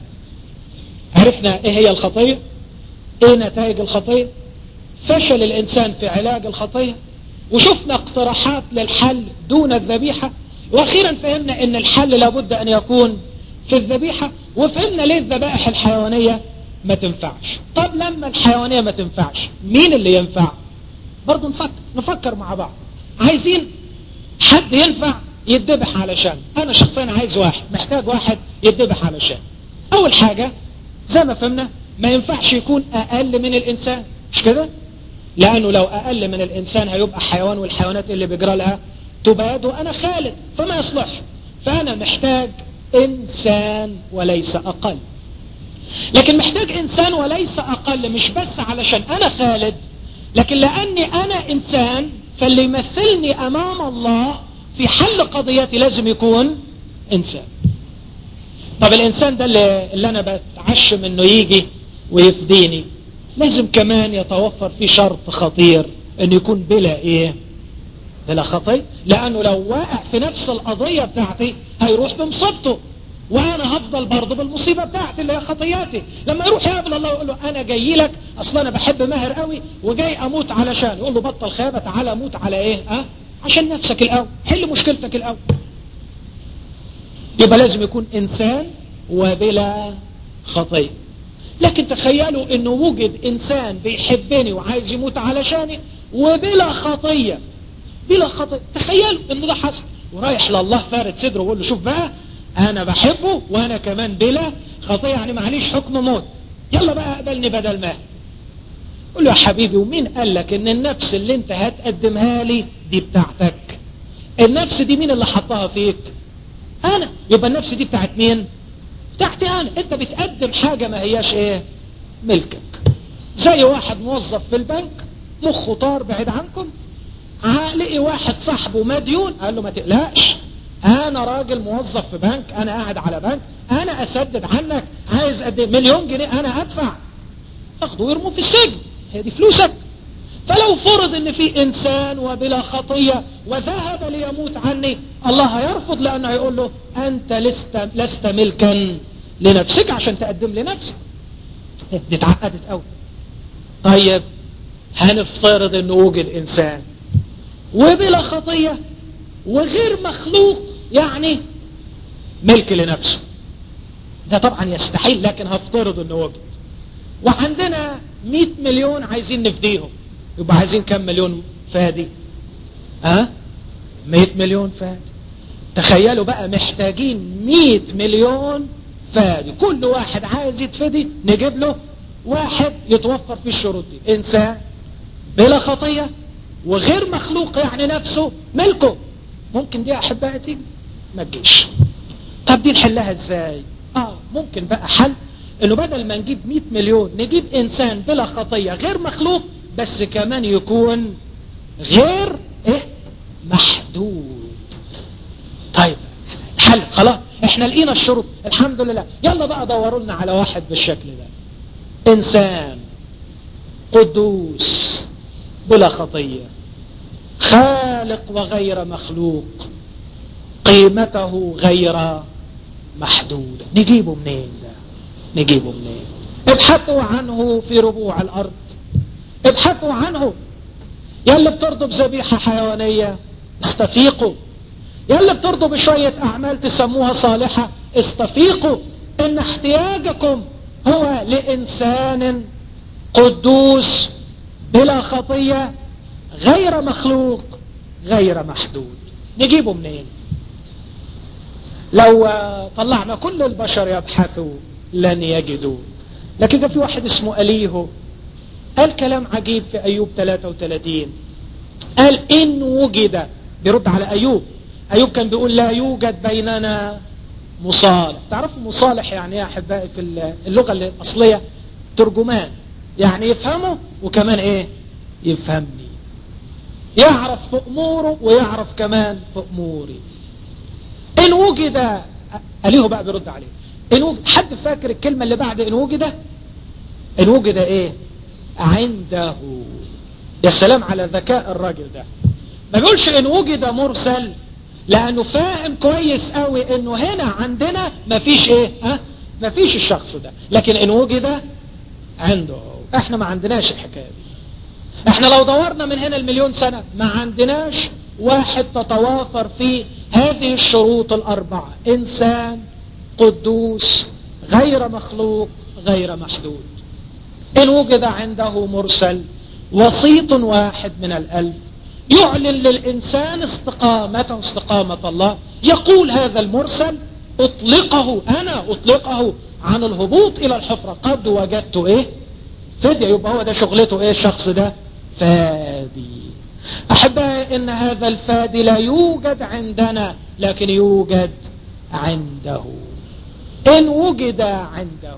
عرفنا ايه هي الخطية ايه نتائج الخطية فشل الانسان في علاج الخطية وشفنا اقتراحات للحل دون الذبيحة واخيرا فهمنا ان الحل لابد ان يكون في الذبيحة وفهمنا ليه الذبائح الحيوانية ما تنفعش طب لما الحيوانية ما تنفعش مين اللي ينفع برضو نفكر نفكر مع بعض عايزين حد ينفع يتذبح علشان انا شخصيا عايز واحد محتاج واحد يتذبح علشان اول حاجة زي ما فهمنا ما ينفعش يكون اقل من الانسان مش كده لانه لو اقل من الانسان هيبقى حيوان والحيوانات اللي بيجرى لها تباد وانا خالد فما يصلحش فانا محتاج انسان وليس اقل لكن محتاج انسان وليس اقل مش بس علشان انا خالد لكن لاني انا انسان فاللي يمثلني امام الله في حل قضيتي لازم يكون انسان طب الانسان ده اللي, اللي انا بتعشم انه يجي ويفديني لازم كمان يتوفر فيه شرط خطير انه يكون بلا ايه بلا خطية لانه لو واقع في نفس القضية بتاعتي هيروح بمصيبته وانا هفضل برضه بالمصيبة بتاعتي اللي هي خطياتي لما يروح يقابل الله ويقول له انا جاي لك اصلا انا بحب ماهر قوي وجاي اموت علشان يقول له بطل خيابة تعالى اموت على ايه ها أه؟ عشان نفسك الاول حل مشكلتك الاول يبقى لازم يكون انسان وبلا خطيه لكن تخيلوا انه وجد انسان بيحبني وعايز يموت علشاني وبلا خطية بلا خطية تخيلوا انه ده حصل ورايح لله فارد صدره ويقول له شوف بقى انا بحبه وانا كمان بلا خطية يعني معليش حكم موت يلا بقى اقبلني بدل ما قول له يا حبيبي ومين قال لك ان النفس اللي انت هتقدمها لي دي بتاعتك النفس دي مين اللي حطها فيك انا يبقى النفس دي بتاعت مين بتاعتي انا انت بتقدم حاجة ما هياش ايه ملكك زي واحد موظف في البنك مخه طار بعيد عنكم لقي واحد صاحبه مديون قال له ما تقلقش انا راجل موظف في بنك انا قاعد على بنك انا اسدد عنك عايز قد مليون جنيه انا ادفع اخده ويرموه في السجن هي دي فلوسك فلو فرض ان في انسان وبلا خطية وذهب ليموت عني الله هيرفض لانه هيقول له انت لست, لست ملكا لنفسك عشان تقدم لنفسك دي اتعقدت قوي طيب هنفترض انه وجد انسان وبلا خطية وغير مخلوق يعني ملك لنفسه ده طبعا يستحيل لكن هفترض انه وجد وعندنا 100 مليون عايزين نفديهم يبقى عايزين كم مليون فادي ها أه؟ 100 مليون فادي تخيلوا بقى محتاجين 100 مليون فادي كل واحد عايز يتفدي نجيب له واحد يتوفر فيه الشروط دي انسان بلا خطية وغير مخلوق يعني نفسه ملكه ممكن دي احبائي تيجي ما تجيش طب دي نحلها ازاي اه ممكن بقى حل انه بدل ما نجيب 100 مليون نجيب انسان بلا خطية غير مخلوق بس كمان يكون غير ايه محدود طيب حل خلاص احنا لقينا الشروط الحمد لله يلا بقى دوروا لنا على واحد بالشكل ده انسان قدوس بلا خطية خالق وغير مخلوق قيمته غير محدودة نجيبه منين ده نجيبه منين ابحثوا عنه في ربوع الارض ابحثوا عنه يلا بترضوا بذبيحة حيوانية استفيقوا يلا بترضوا بشوية اعمال تسموها صالحة استفيقوا ان احتياجكم هو لانسان قدوس بلا خطية غير مخلوق غير محدود نجيبه منين لو طلعنا كل البشر يبحثوا لن يجدوا لكن في واحد اسمه أليهو قال كلام عجيب في أيوب 33 قال إن وجد بيرد على أيوب أيوب كان بيقول لا يوجد بيننا مصالح تعرفوا مصالح يعني يا أحبائي في اللغة الأصلية ترجمان يعني يفهمه وكمان إيه يفهمني يعرف في أموره ويعرف كمان في أموري إن وجد أليه بقى بيرد عليه إن وجد حد فاكر الكلمة اللي بعد إن وجد إن وجد إيه عنده يا سلام على ذكاء الراجل ده ما بيقولش إن وجد مرسل لأنه فاهم كويس قوي إنه هنا عندنا مفيش إيه ها مفيش الشخص ده لكن إن وجد عنده احنا ما عندناش الحكاية دي احنا لو دورنا من هنا المليون سنة ما عندناش واحد تتوافر فيه هذه الشروط الأربعة إنسان قدوس غير مخلوق غير محدود إن وجد عنده مرسل وسيط واحد من الألف يعلن للإنسان استقامته استقامة الله يقول هذا المرسل أطلقه أنا أطلقه عن الهبوط إلى الحفرة قد وجدت إيه فدية يبقى هو ده شغلته إيه الشخص ده فادي أحبائي إن هذا الفادي لا يوجد عندنا لكن يوجد عنده إن وجد عنده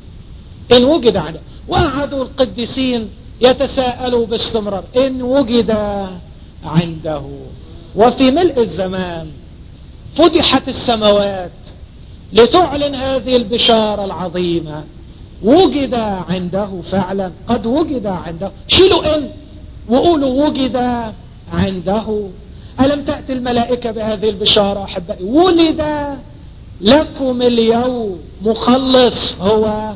إن وجد عنده وقعدوا القديسين يتساءلوا باستمرار إن وجد عنده وفي ملء الزمان فتحت السماوات لتعلن هذه البشارة العظيمة وجد عنده فعلا قد وجد عنده شيلوا إن وقولوا وجد عنده ألم تأتي الملائكة بهذه البشارة أحبائي ولد لكم اليوم مخلص هو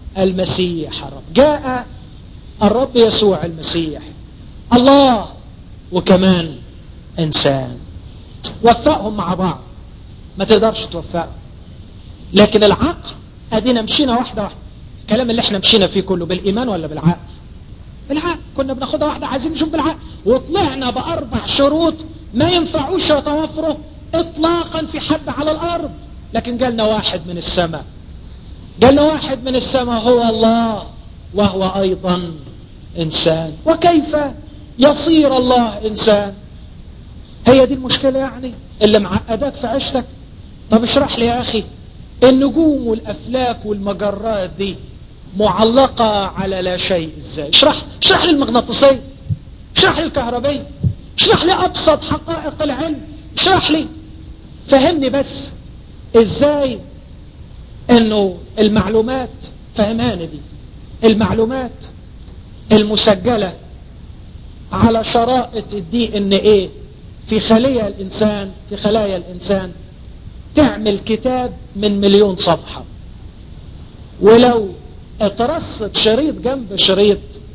المسيح الرب جاء الرب يسوع المسيح الله وكمان إنسان وفقهم مع بعض ما تقدرش توفقهم لكن العقل ادينا مشينا واحدة واحدة الكلام اللي احنا مشينا فيه كله بالإيمان ولا بالعقل بالعقل كنا بناخدها واحدة عايزين نشوف بالعقل وطلعنا بأربع شروط ما ينفعوش يتوفروا اطلاقا في حد على الأرض لكن جالنا واحد من السماء جالنا واحد من السماء هو الله وهو أيضا إنسان وكيف يصير الله إنسان هي دي المشكلة يعني اللي معقداك في عشتك طب اشرح لي يا أخي النجوم والأفلاك والمجرات دي معلقة على لا شيء ازاي اشرح اشرح لي المغناطيسية اشرح لي الكهربية اشرح لي أبسط حقائق العلم اشرح لي فهمني بس ازاي انه المعلومات فهماني دي المعلومات المسجلة على شرائط الدي ان ايه في خلية الانسان في خلايا الانسان تعمل كتاب من مليون صفحة ولو اترصت شريط جنب شريط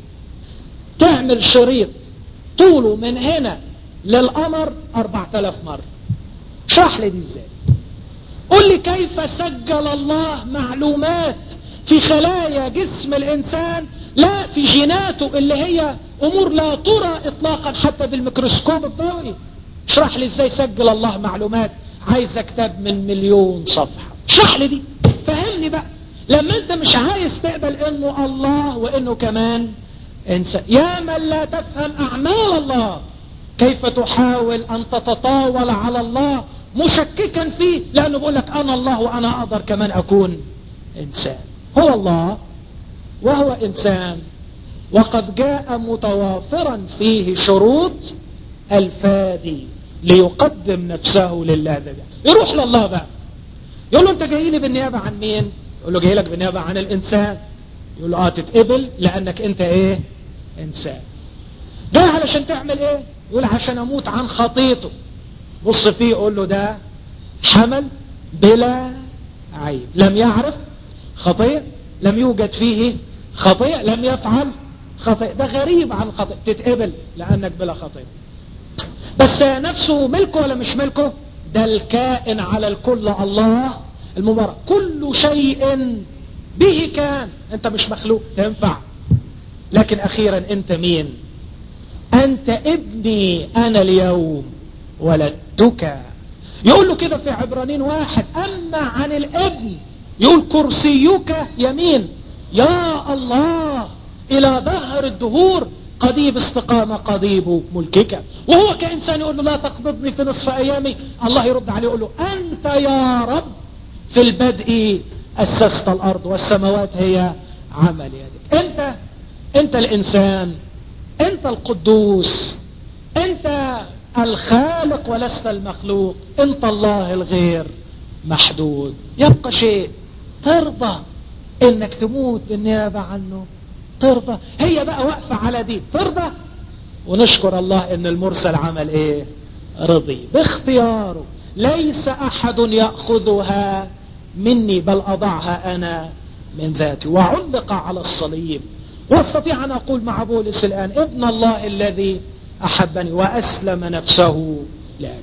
تعمل شريط طوله من هنا للقمر 4000 مرة شرح لي دي ازاي قل لي كيف سجل الله معلومات في خلايا جسم الانسان لا في جيناته اللي هي امور لا ترى اطلاقا حتى بالميكروسكوب الضوئي اشرح لي ازاي سجل الله معلومات عايز كتاب من مليون صفحة اشرح لي دي فهمني بقى لما انت مش عايز تقبل انه الله وانه كمان انسان يا من لا تفهم اعمال الله كيف تحاول ان تتطاول على الله مشككا فيه لانه بيقول لك انا الله وانا اقدر كمان اكون انسان هو الله وهو انسان وقد جاء متوافرا فيه شروط الفادي ليقدم نفسه لله ذبيحة يروح لله بقى يقول له انت جاي لي بالنيابة عن مين يقول له جاي لك بالنيابة عن الانسان يقول له اه تتقبل لانك انت ايه انسان جاي علشان تعمل ايه يقول عشان اموت عن خطيته بص فيه يقول له ده حمل بلا عيب لم يعرف خطيئة لم يوجد فيه خطيئة لم يفعل خطيئة ده غريب عن خطيئة تتقبل لأنك بلا خطيئة بس نفسه ملكه ولا مش ملكه ده الكائن على الكل الله المبارك كل شيء به كان انت مش مخلوق تنفع لكن اخيرا انت مين انت ابني انا اليوم ولدتك يقول له كده في عبرانين واحد اما عن الابن يقول كرسيك يمين يا الله الى ظهر الدهور قضيب استقامة قضيب ملكك وهو كإنسان يقول له لا تقبضني في نصف أيامي الله يرد عليه يقول له أنت يا رب في البدء أسست الأرض والسماوات هي عمل يدك أنت أنت الإنسان أنت القدوس أنت الخالق ولست المخلوق أنت الله الغير محدود يبقى شيء ترضى انك تموت بالنيابة عنه ترضى هي بقى واقفة على دي ترضى ونشكر الله ان المرسل عمل ايه رضي باختياره ليس احد يأخذها مني بل اضعها انا من ذاتي وعلق على الصليب واستطيع ان اقول مع بولس الان ابن الله الذي احبني واسلم نفسه لاجل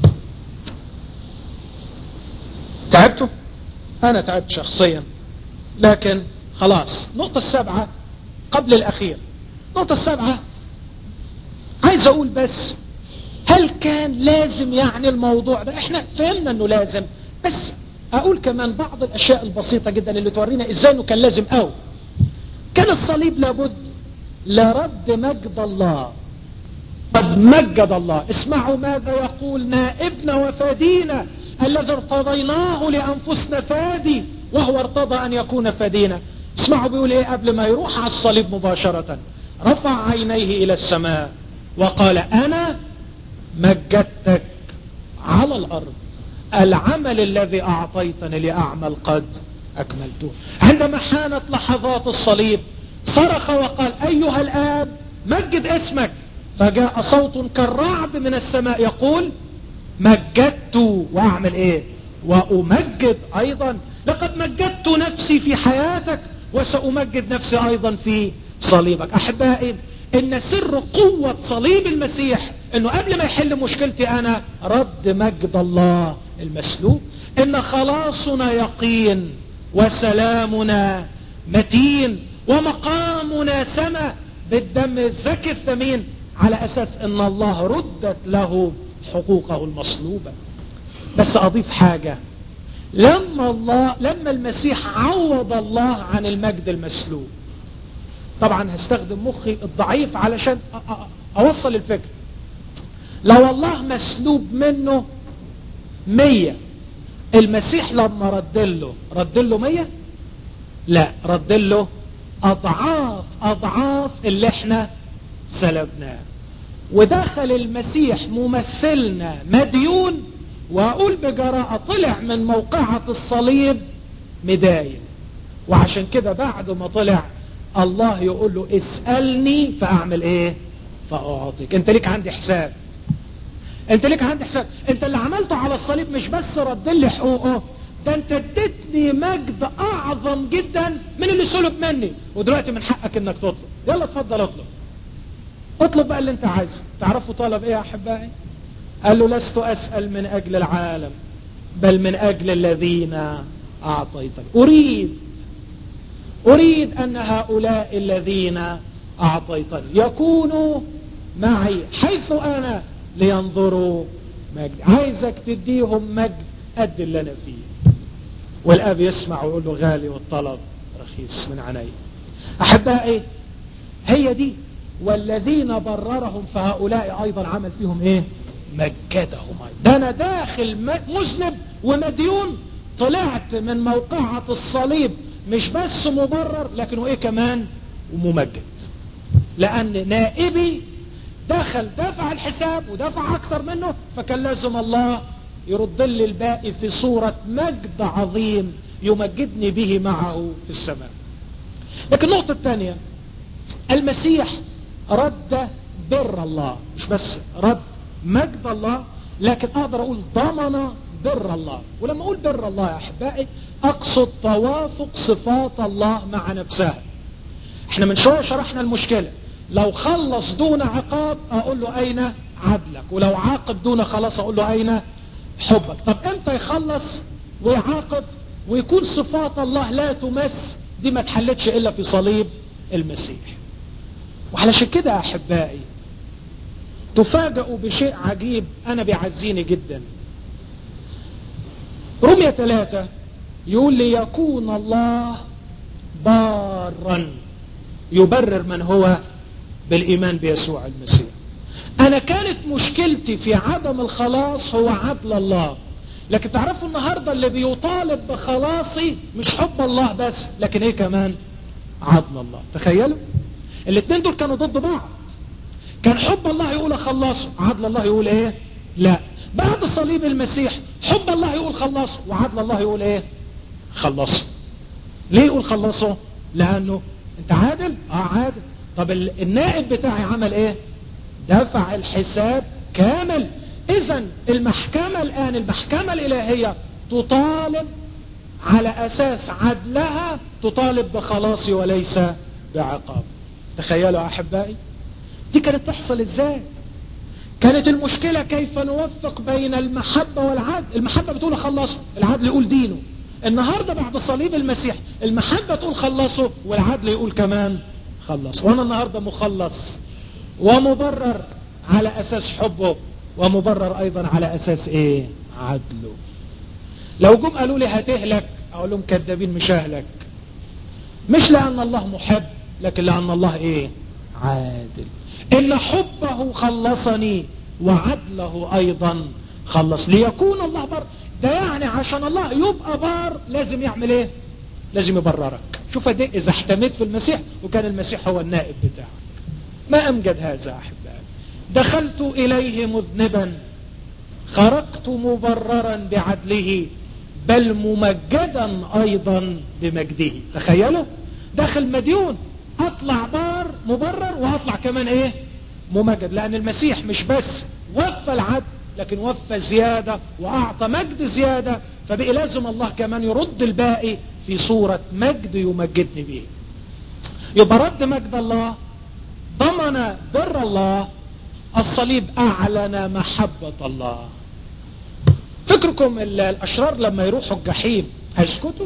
تعبتوا انا تعبت شخصيا لكن خلاص نقطة السبعة قبل الاخير نقطة السبعة عايز اقول بس هل كان لازم يعني الموضوع ده احنا فهمنا انه لازم بس اقول كمان بعض الاشياء البسيطة جدا اللي تورينا ازاي انه كان لازم او كان الصليب لابد لرد مجد الله قد مجد الله اسمعوا ماذا يقول نائبنا وفادينا الذي ارتضيناه لانفسنا فادي وهو ارتضى ان يكون فدينا اسمعوا بيقول ايه قبل ما يروح على الصليب مباشرة رفع عينيه الى السماء وقال انا مجدتك على الارض العمل الذي اعطيتني لاعمل قد اكملته عندما حانت لحظات الصليب صرخ وقال ايها الاب مجد اسمك فجاء صوت كالرعد من السماء يقول مجدت واعمل ايه وامجد ايضا لقد مجدت نفسي في حياتك وسأمجد نفسي أيضا في صليبك أحبائي إن سر قوة صليب المسيح إنه قبل ما يحل مشكلتي أنا رد مجد الله المسلوب إن خلاصنا يقين وسلامنا متين ومقامنا سما بالدم الزكي الثمين على أساس إن الله ردت له حقوقه المصلوبة بس أضيف حاجة لما الله لما المسيح عوض الله عن المجد المسلوب طبعا هستخدم مخي الضعيف علشان اوصل الفكرة لو الله مسلوب منه مية المسيح لما رد له رد له مية لا رد له اضعاف اضعاف اللي احنا سلبناه ودخل المسيح ممثلنا مديون واقول بجراءة طلع من موقعة الصليب مداين وعشان كده بعد ما طلع الله يقول له اسألني فاعمل ايه فاعطيك انت ليك عندي حساب انت ليك عندي حساب انت اللي عملته على الصليب مش بس رد لي حقوقه ده انت اديتني مجد اعظم جدا من اللي سلب مني ودلوقتي من حقك انك تطلب يلا اتفضل اطلب اطلب بقى اللي انت عايزه تعرفوا طلب ايه يا احبائي قال له لست أسأل من أجل العالم بل من أجل الذين أعطيتك أريد أريد أن هؤلاء الذين أعطيتني يكونوا معي حيث أنا لينظروا مجد عايزك تديهم مجد قد اللي أنا فيه والأب يسمع ويقول له غالي والطلب رخيص من عيني أحبائي هي دي والذين بررهم فهؤلاء أيضا عمل فيهم إيه مجدهم ده انا داخل مذنب ومديون طلعت من موقعة الصليب مش بس مبرر لكن وايه كمان وممجد لان نائبي دخل دفع الحساب ودفع اكتر منه فكان لازم الله يرد لي الباقي في صورة مجد عظيم يمجدني به معه في السماء لكن النقطة الثانية المسيح رد بر الله مش بس رد مجد الله لكن اقدر اقول ضمن بر الله ولما اقول بر الله يا احبائي اقصد توافق صفات الله مع نفسها احنا من شوية شرحنا المشكلة لو خلص دون عقاب اقول له اين عدلك ولو عاقب دون خلاص اقول له اين حبك طب امتى يخلص ويعاقب ويكون صفات الله لا تمس دي ما تحلتش الا في صليب المسيح وعلشان كده يا احبائي تفاجئوا بشيء عجيب انا بيعزيني جدا رمية ثلاثة يقول ليكون الله بارا يبرر من هو بالايمان بيسوع المسيح انا كانت مشكلتي في عدم الخلاص هو عدل الله لكن تعرفوا النهاردة اللي بيطالب بخلاصي مش حب الله بس لكن ايه كمان عدل الله تخيلوا الاثنين دول كانوا ضد بعض كان حب الله يقول خلصوا عدل الله يقول ايه لا بعد صليب المسيح حب الله يقول خلصوا وعدل الله يقول ايه خلصوا ليه يقول خلصوا لانه انت عادل اه عادل طب النائب بتاعي عمل ايه دفع الحساب كامل اذا المحكمة الان المحكمة الالهية تطالب على اساس عدلها تطالب بخلاصي وليس بعقاب تخيلوا احبائي دي كانت تحصل ازاي كانت المشكلة كيف نوفق بين المحبة والعدل المحبة بتقول خلصوا العدل يقول دينه النهاردة بعد صليب المسيح المحبة تقول خلصوا والعدل يقول كمان خلص وانا النهاردة مخلص ومبرر على اساس حبه ومبرر ايضا على اساس ايه عدله لو جم قالوا لي هتهلك اقول لهم كذابين مش اهلك مش لان الله محب لكن لان الله ايه عادل ان حبه خلصني وعدله ايضا خلص ليكون الله بر ده يعني عشان الله يبقى بار لازم يعمل ايه لازم يبررك شوف دي اذا احتميت في المسيح وكان المسيح هو النائب بتاعك ما امجد هذا احبائي دخلت اليه مذنبا خرجت مبررا بعدله بل ممجدا ايضا بمجده تخيلوا داخل مديون اطلع بار مبرر واطلع كمان ايه ممجد لان المسيح مش بس وفى العدل لكن وفى زيادة واعطى مجد زيادة فبقي لازم الله كمان يرد الباقي في صورة مجد يمجدني به يبقى رد مجد الله ضمن بر الله الصليب اعلن محبة الله فكركم الاشرار لما يروحوا الجحيم هيسكتوا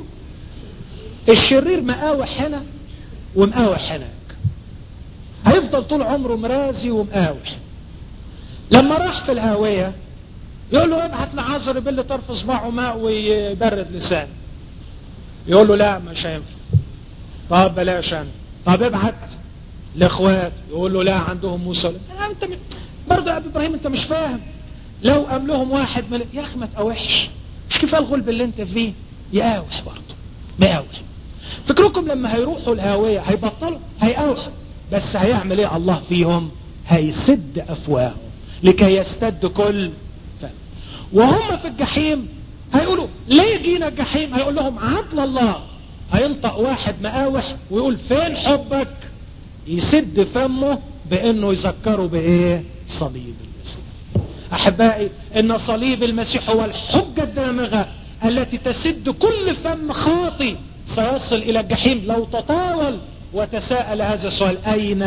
الشرير مقاوح هنا ومقاوح هناك هيفضل طول عمره مرازي ومقاوح لما راح في الهاوية يقول له ابعت لعذر باللي طرف صباعه ماء ويبرد لسانه يقول له لا مش هينفع طب بلاش انا طب ابعت لاخوات يقول له لا عندهم موسى لا انت م... برضه يا ابو ابراهيم انت مش فاهم لو قام لهم واحد من يا اخي ما تقاوحش مش كفايه الغلب اللي انت فيه يقاوح برضه مقاوح فكركم لما هيروحوا الهاوية هيبطلوا هيقاوحوا بس هيعمل ايه الله فيهم هيسد افواههم لكي يستد كل فم وهم في الجحيم هيقولوا ليه جينا الجحيم هيقول لهم عدل الله هينطق واحد مقاوح ويقول فين حبك يسد فمه بانه يذكره بايه صليب المسيح احبائي ان صليب المسيح هو الحجة الدامغة التي تسد كل فم خاطي سيصل الى الجحيم لو تطاول وتساءل هذا السؤال اين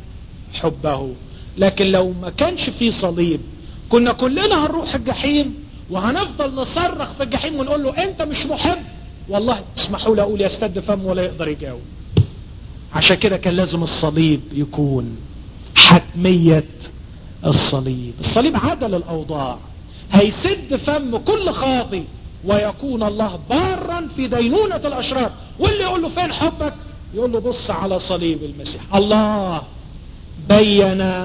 حبه لكن لو ما كانش في صليب كنا كلنا هنروح الجحيم وهنفضل نصرخ في الجحيم ونقول له انت مش محب والله اسمحوا لي اقول يستد فم ولا يقدر يجاوب عشان كده كان لازم الصليب يكون حتمية الصليب الصليب عدل الاوضاع هيسد فم كل خاطي ويكون الله بارا في دينونة الاشرار واللي يقول له فين حبك يقول له بص على صليب المسيح الله بين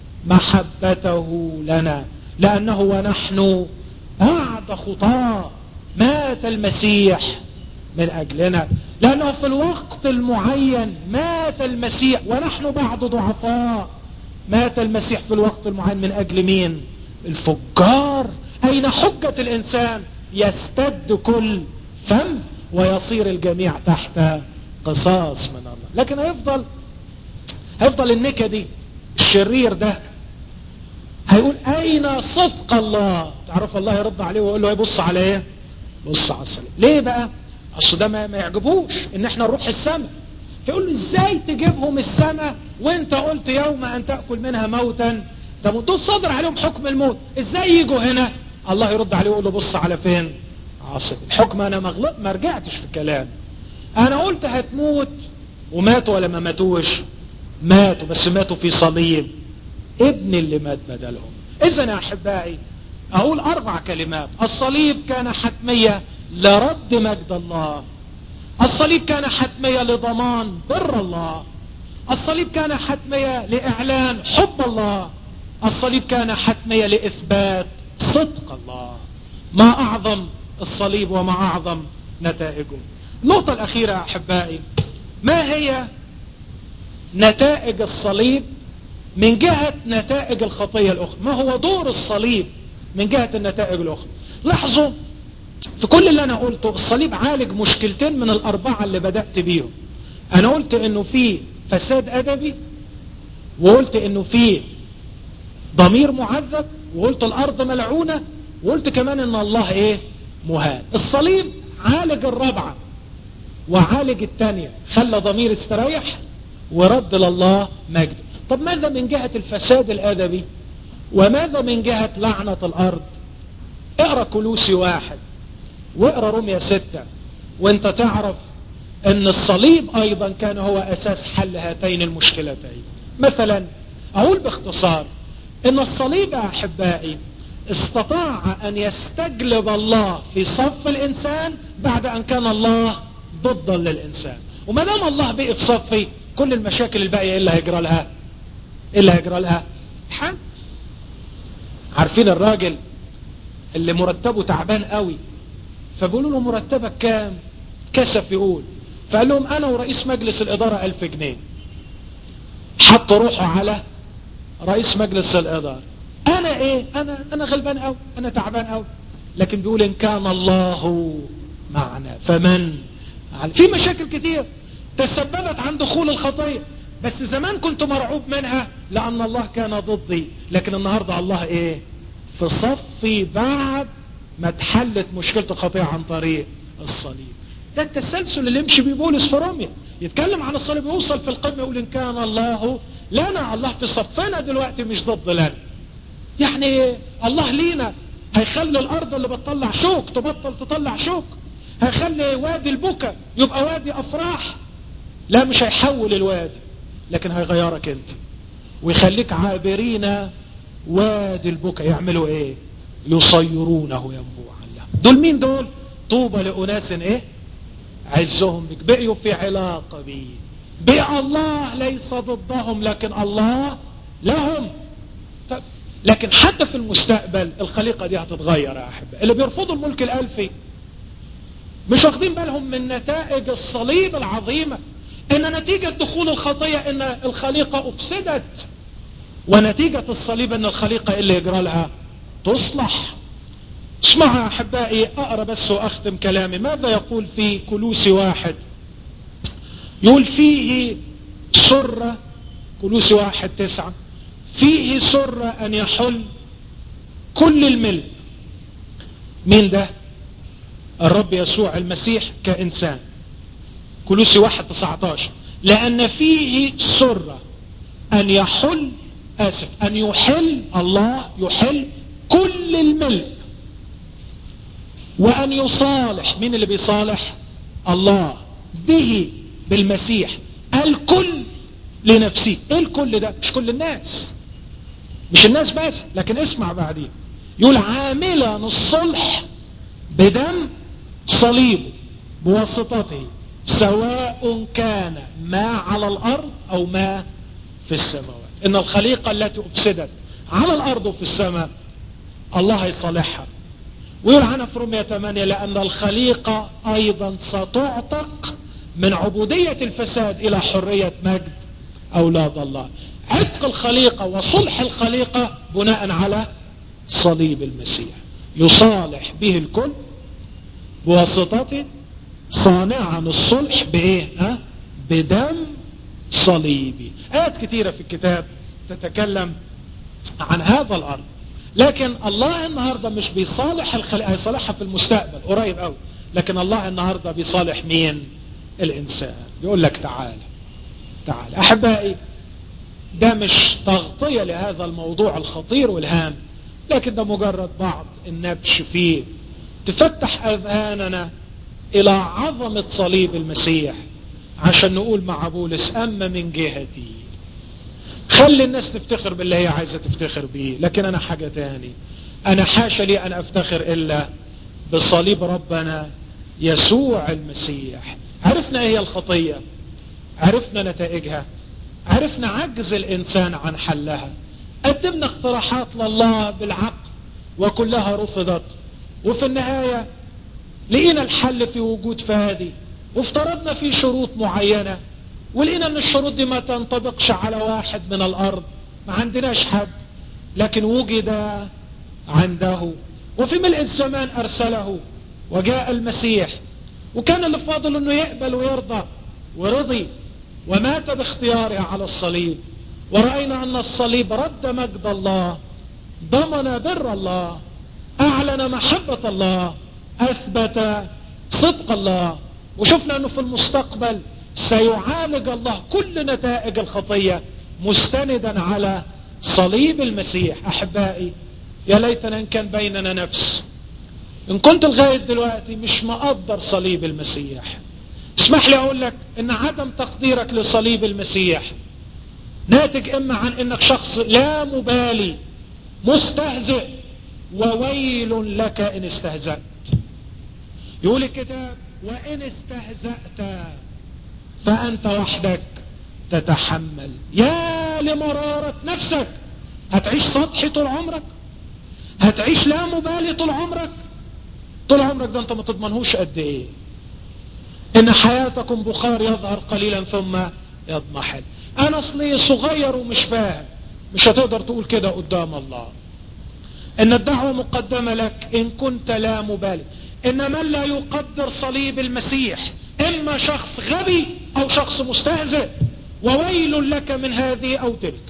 محبته لنا لانه ونحن بعد خطاه مات المسيح من اجلنا لانه في الوقت المعين مات المسيح ونحن بعد ضعفاء مات المسيح في الوقت المعين من اجل مين الفجار اين حجة الانسان يستد كل فم ويصير الجميع تحت قصاص من الله لكن هيفضل هيفضل النكدي الشرير ده هيقول اين صدق الله تعرف الله يرد عليه ويقول له يبص على ايه بص على السلام ليه بقى اصل ده ما يعجبوش ان احنا نروح السماء فيقول له ازاي تجيبهم السماء وانت قلت يوم ان تأكل منها موتا ده دول صدر عليهم حكم الموت ازاي يجوا هنا الله يرد عليه ويقول له بص على فين عاصم الحكم انا مغلط ما رجعتش في الكلام انا قلت هتموت وماتوا ولا ما ماتوش ماتوا بس ماتوا في صليب ابن اللي مات بدلهم اذا يا احبائي اقول اربع كلمات الصليب كان حتمية لرد مجد الله الصليب كان حتمية لضمان بر الله الصليب كان حتمية لإعلان حب الله الصليب كان حتمية لإثبات صدق الله ما أعظم الصليب وما أعظم نتائجه النقطة الأخيرة أحبائي ما هي نتائج الصليب من جهة نتائج الخطية الأخرى ما هو دور الصليب من جهة النتائج الأخرى لاحظوا في كل اللي أنا قلته الصليب عالج مشكلتين من الأربعة اللي بدأت بيهم أنا قلت إنه في فساد أدبي وقلت إنه في ضمير معذب وقلت الأرض ملعونة وقلت كمان إن الله إيه مهان الصليب عالج الرابعة وعالج الثانية خلى ضمير استريح ورد لله مجده طب ماذا من جهة الفساد الأدبي وماذا من جهة لعنة الأرض اقرأ كلوسي واحد واقرأ رمية ستة وانت تعرف ان الصليب ايضا كان هو اساس حل هاتين المشكلتين مثلا اقول باختصار ان الصليب يا احبائي استطاع ان يستجلب الله في صف الانسان بعد ان كان الله ضدا للانسان وما دام الله بقي في صفي كل المشاكل الباقيه ايه اللي هيجرى لها ايه اللي هيجرى لها حل عارفين الراجل اللي مرتبه تعبان قوي فبيقولوا له مرتبك كام كسف يقول فقال لهم انا ورئيس مجلس الاداره الف جنيه حط روحه على رئيس مجلس الاداره انا ايه انا انا غلبان قوي انا تعبان قوي لكن بيقول ان كان الله معنا فمن في مشاكل كتير تسببت عن دخول الخطيه بس زمان كنت مرعوب منها لان الله كان ضدي لكن النهارده الله ايه في صفي بعد ما اتحلت مشكله الخطيه عن طريق الصليب ده التسلسل اللي يمشي بيه بولس في روميا يتكلم عن الصليب يوصل في القمه يقول ان كان الله لنا الله في صفنا دلوقتي مش ضد لنا يعني الله لينا هيخلي الارض اللي بتطلع شوك تبطل تطلع شوك هيخلي وادي البكا يبقى وادي افراح لا مش هيحول الوادي لكن هيغيرك انت ويخليك عابرين وادي البكا يعملوا ايه يصيرونه ينبوعا له دول مين دول طوبى لأناس ايه عزهم بك بقيوا في علاقة بيه بقى الله ليس ضدهم لكن الله لهم ف... لكن حتى في المستقبل الخليقة دي هتتغير يا أحبة اللي بيرفضوا الملك الألفي مش واخدين بالهم من نتائج الصليب العظيمة ان نتيجة دخول الخطية ان الخليقة افسدت ونتيجة الصليب ان الخليقة اللي يجرى لها تصلح اسمع احبائي اقرا بس واختم كلامي ماذا يقول في كلوسي واحد يقول فيه سرة كلوسي واحد تسعة فيه سرة ان يحل كل الملء مين ده الرب يسوع المسيح كإنسان كلوسي واحد تسعتاشر لأن فيه سرة أن يحل آسف أن يحل الله يحل كل الملء وأن يصالح مين اللي بيصالح الله به بالمسيح الكل لنفسه ايه الكل ده مش كل الناس مش الناس بس لكن اسمع بعدين يقول عاملا الصلح بدم صليبه بواسطته سواء كان ما على الارض او ما في السماوات ان الخليقة التي افسدت على الارض وفي السماء الله يصالحها ويقول عنها في رمية 8 لان الخليقة ايضا ستعتق من عبودية الفساد الى حرية مجد اولاد الله عتق الخليقة وصلح الخليقة بناء على صليب المسيح يصالح به الكل بواسطته صانعا الصلح بايه ها بدم صليبي ايات كتيرة في الكتاب تتكلم عن هذا الارض لكن الله النهاردة مش بيصالح الخليقة هيصالحها في المستقبل قريب قوي لكن الله النهاردة بيصالح مين الانسان بيقول لك تعالى تعالى احبائي ده مش تغطية لهذا الموضوع الخطير والهام لكن ده مجرد بعض النبش فيه تفتح اذهاننا الى عظمة صليب المسيح عشان نقول مع بولس اما من جهتي خلي الناس تفتخر باللي هي عايزة تفتخر بيه لكن انا حاجة تاني انا حاشا لي ان افتخر الا بصليب ربنا يسوع المسيح عرفنا ايه هي الخطية عرفنا نتائجها عرفنا عجز الإنسان عن حلها قدمنا اقتراحات لله بالعقل وكلها رفضت وفي النهاية لقينا الحل في وجود فادي وافترضنا في شروط معينة ولقينا ان الشروط دي ما تنطبقش على واحد من الارض ما عندناش حد لكن وجد عنده وفي ملء الزمان ارسله وجاء المسيح وكان اللي فاضل انه يقبل ويرضى ورضي ومات باختياره على الصليب ورأينا ان الصليب رد مجد الله ضمن بر الله اعلن محبة الله اثبت صدق الله وشفنا انه في المستقبل سيعالج الله كل نتائج الخطية مستندا على صليب المسيح احبائي يا ليتنا ان كان بيننا نفس ان كنت لغاية دلوقتي مش مقدر صليب المسيح اسمح لي اقول لك ان عدم تقديرك لصليب المسيح ناتج اما عن انك شخص لا مبالي مستهزئ وويل لك ان استهزأت يقول الكتاب وان استهزأت فانت وحدك تتحمل يا لمرارة نفسك هتعيش سطحي طول عمرك هتعيش لا مبالي طول عمرك طول عمرك ده انت ما تضمنهوش قد ايه ان حياتكم بخار يظهر قليلا ثم يضمحل انا اصلي صغير ومش فاهم مش هتقدر تقول كده قدام الله ان الدعوة مقدمة لك ان كنت لا مبالي ان من لا يقدر صليب المسيح اما شخص غبي او شخص مستهزئ وويل لك من هذه او تلك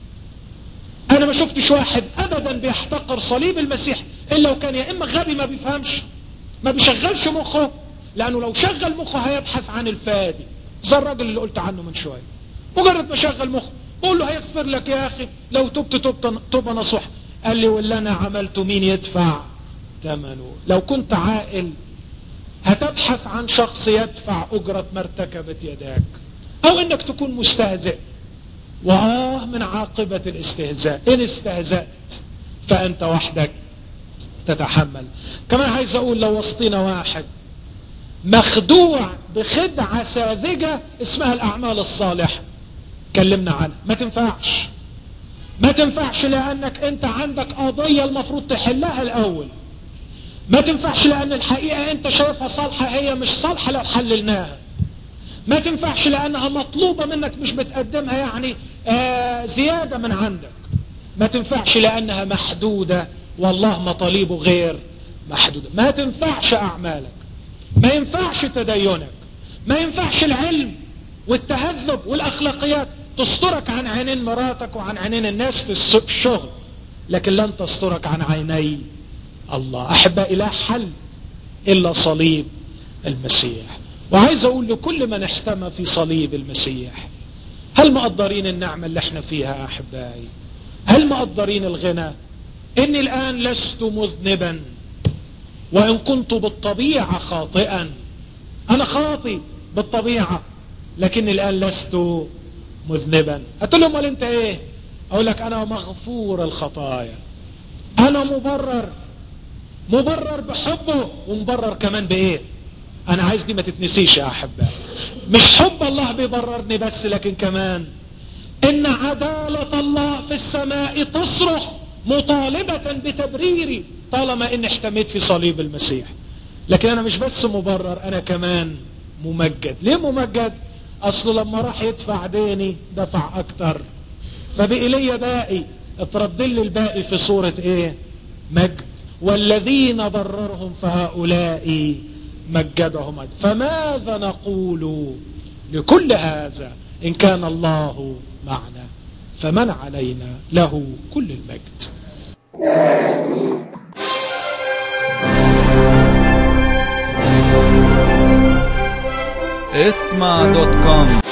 انا ما شفتش واحد ابدا بيحتقر صليب المسيح الا لو كان يا اما غبي ما بيفهمش ما بيشغلش مخه لانه لو شغل مخه هيبحث عن الفادي زي الراجل اللي قلت عنه من شويه مجرد ما شغل مخه بقول له هيغفر لك يا اخي لو تبت تبت توبه نصوح قال لي واللي انا عملته مين يدفع ثمنه لو كنت عاقل هتبحث عن شخص يدفع اجرة ما ارتكبت يداك او انك تكون مستهزئ وآه من عاقبة الاستهزاء إن استهزأت فأنت وحدك تتحمل كمان عايز أقول لو وسطينا واحد مخدوع بخدعة ساذجة اسمها الأعمال الصالحة كلمنا عنها ما تنفعش ما تنفعش لأنك أنت عندك قضية المفروض تحلها الأول ما تنفعش لأن الحقيقة أنت شايفها صالحة هي مش صالحة لو حللناها ما تنفعش لأنها مطلوبة منك مش بتقدمها يعني آه زيادة من عندك ما تنفعش لأنها محدودة والله مطالبه غير محدودة ما تنفعش أعمالك ما ينفعش تدينك ما ينفعش العلم والتهذب والأخلاقيات تسترك عن عينين مراتك وعن عينين الناس في الشغل لكن لن تسترك عن عيني الله أحبائي لا حل إلا صليب المسيح وعايز اقول لكل من احتمى في صليب المسيح هل مقدرين النعمة اللي احنا فيها احبائي هل مقدرين الغنى اني الان لست مذنبا وان كنت بالطبيعة خاطئا انا خاطئ بالطبيعة لكني الان لست مذنبا قلت لهم قال انت ايه اقول لك انا مغفور الخطايا انا مبرر مبرر بحبه ومبرر كمان بايه انا عايز دي ما تتنسيش يا احبائي مش حب الله بيبررني بس لكن كمان ان عدالة الله في السماء تصرخ مطالبة بتبريري طالما اني احتميت في صليب المسيح لكن انا مش بس مبرر انا كمان ممجد ليه ممجد اصله لما راح يدفع ديني دفع اكتر فبقي لي باقي اترد لي الباقي في صورة ايه مجد والذين بررهم فهؤلاء مجدهم فماذا نقول لكل هذا إن كان الله معنا فمن علينا له كل المجد اسمع دوت كوم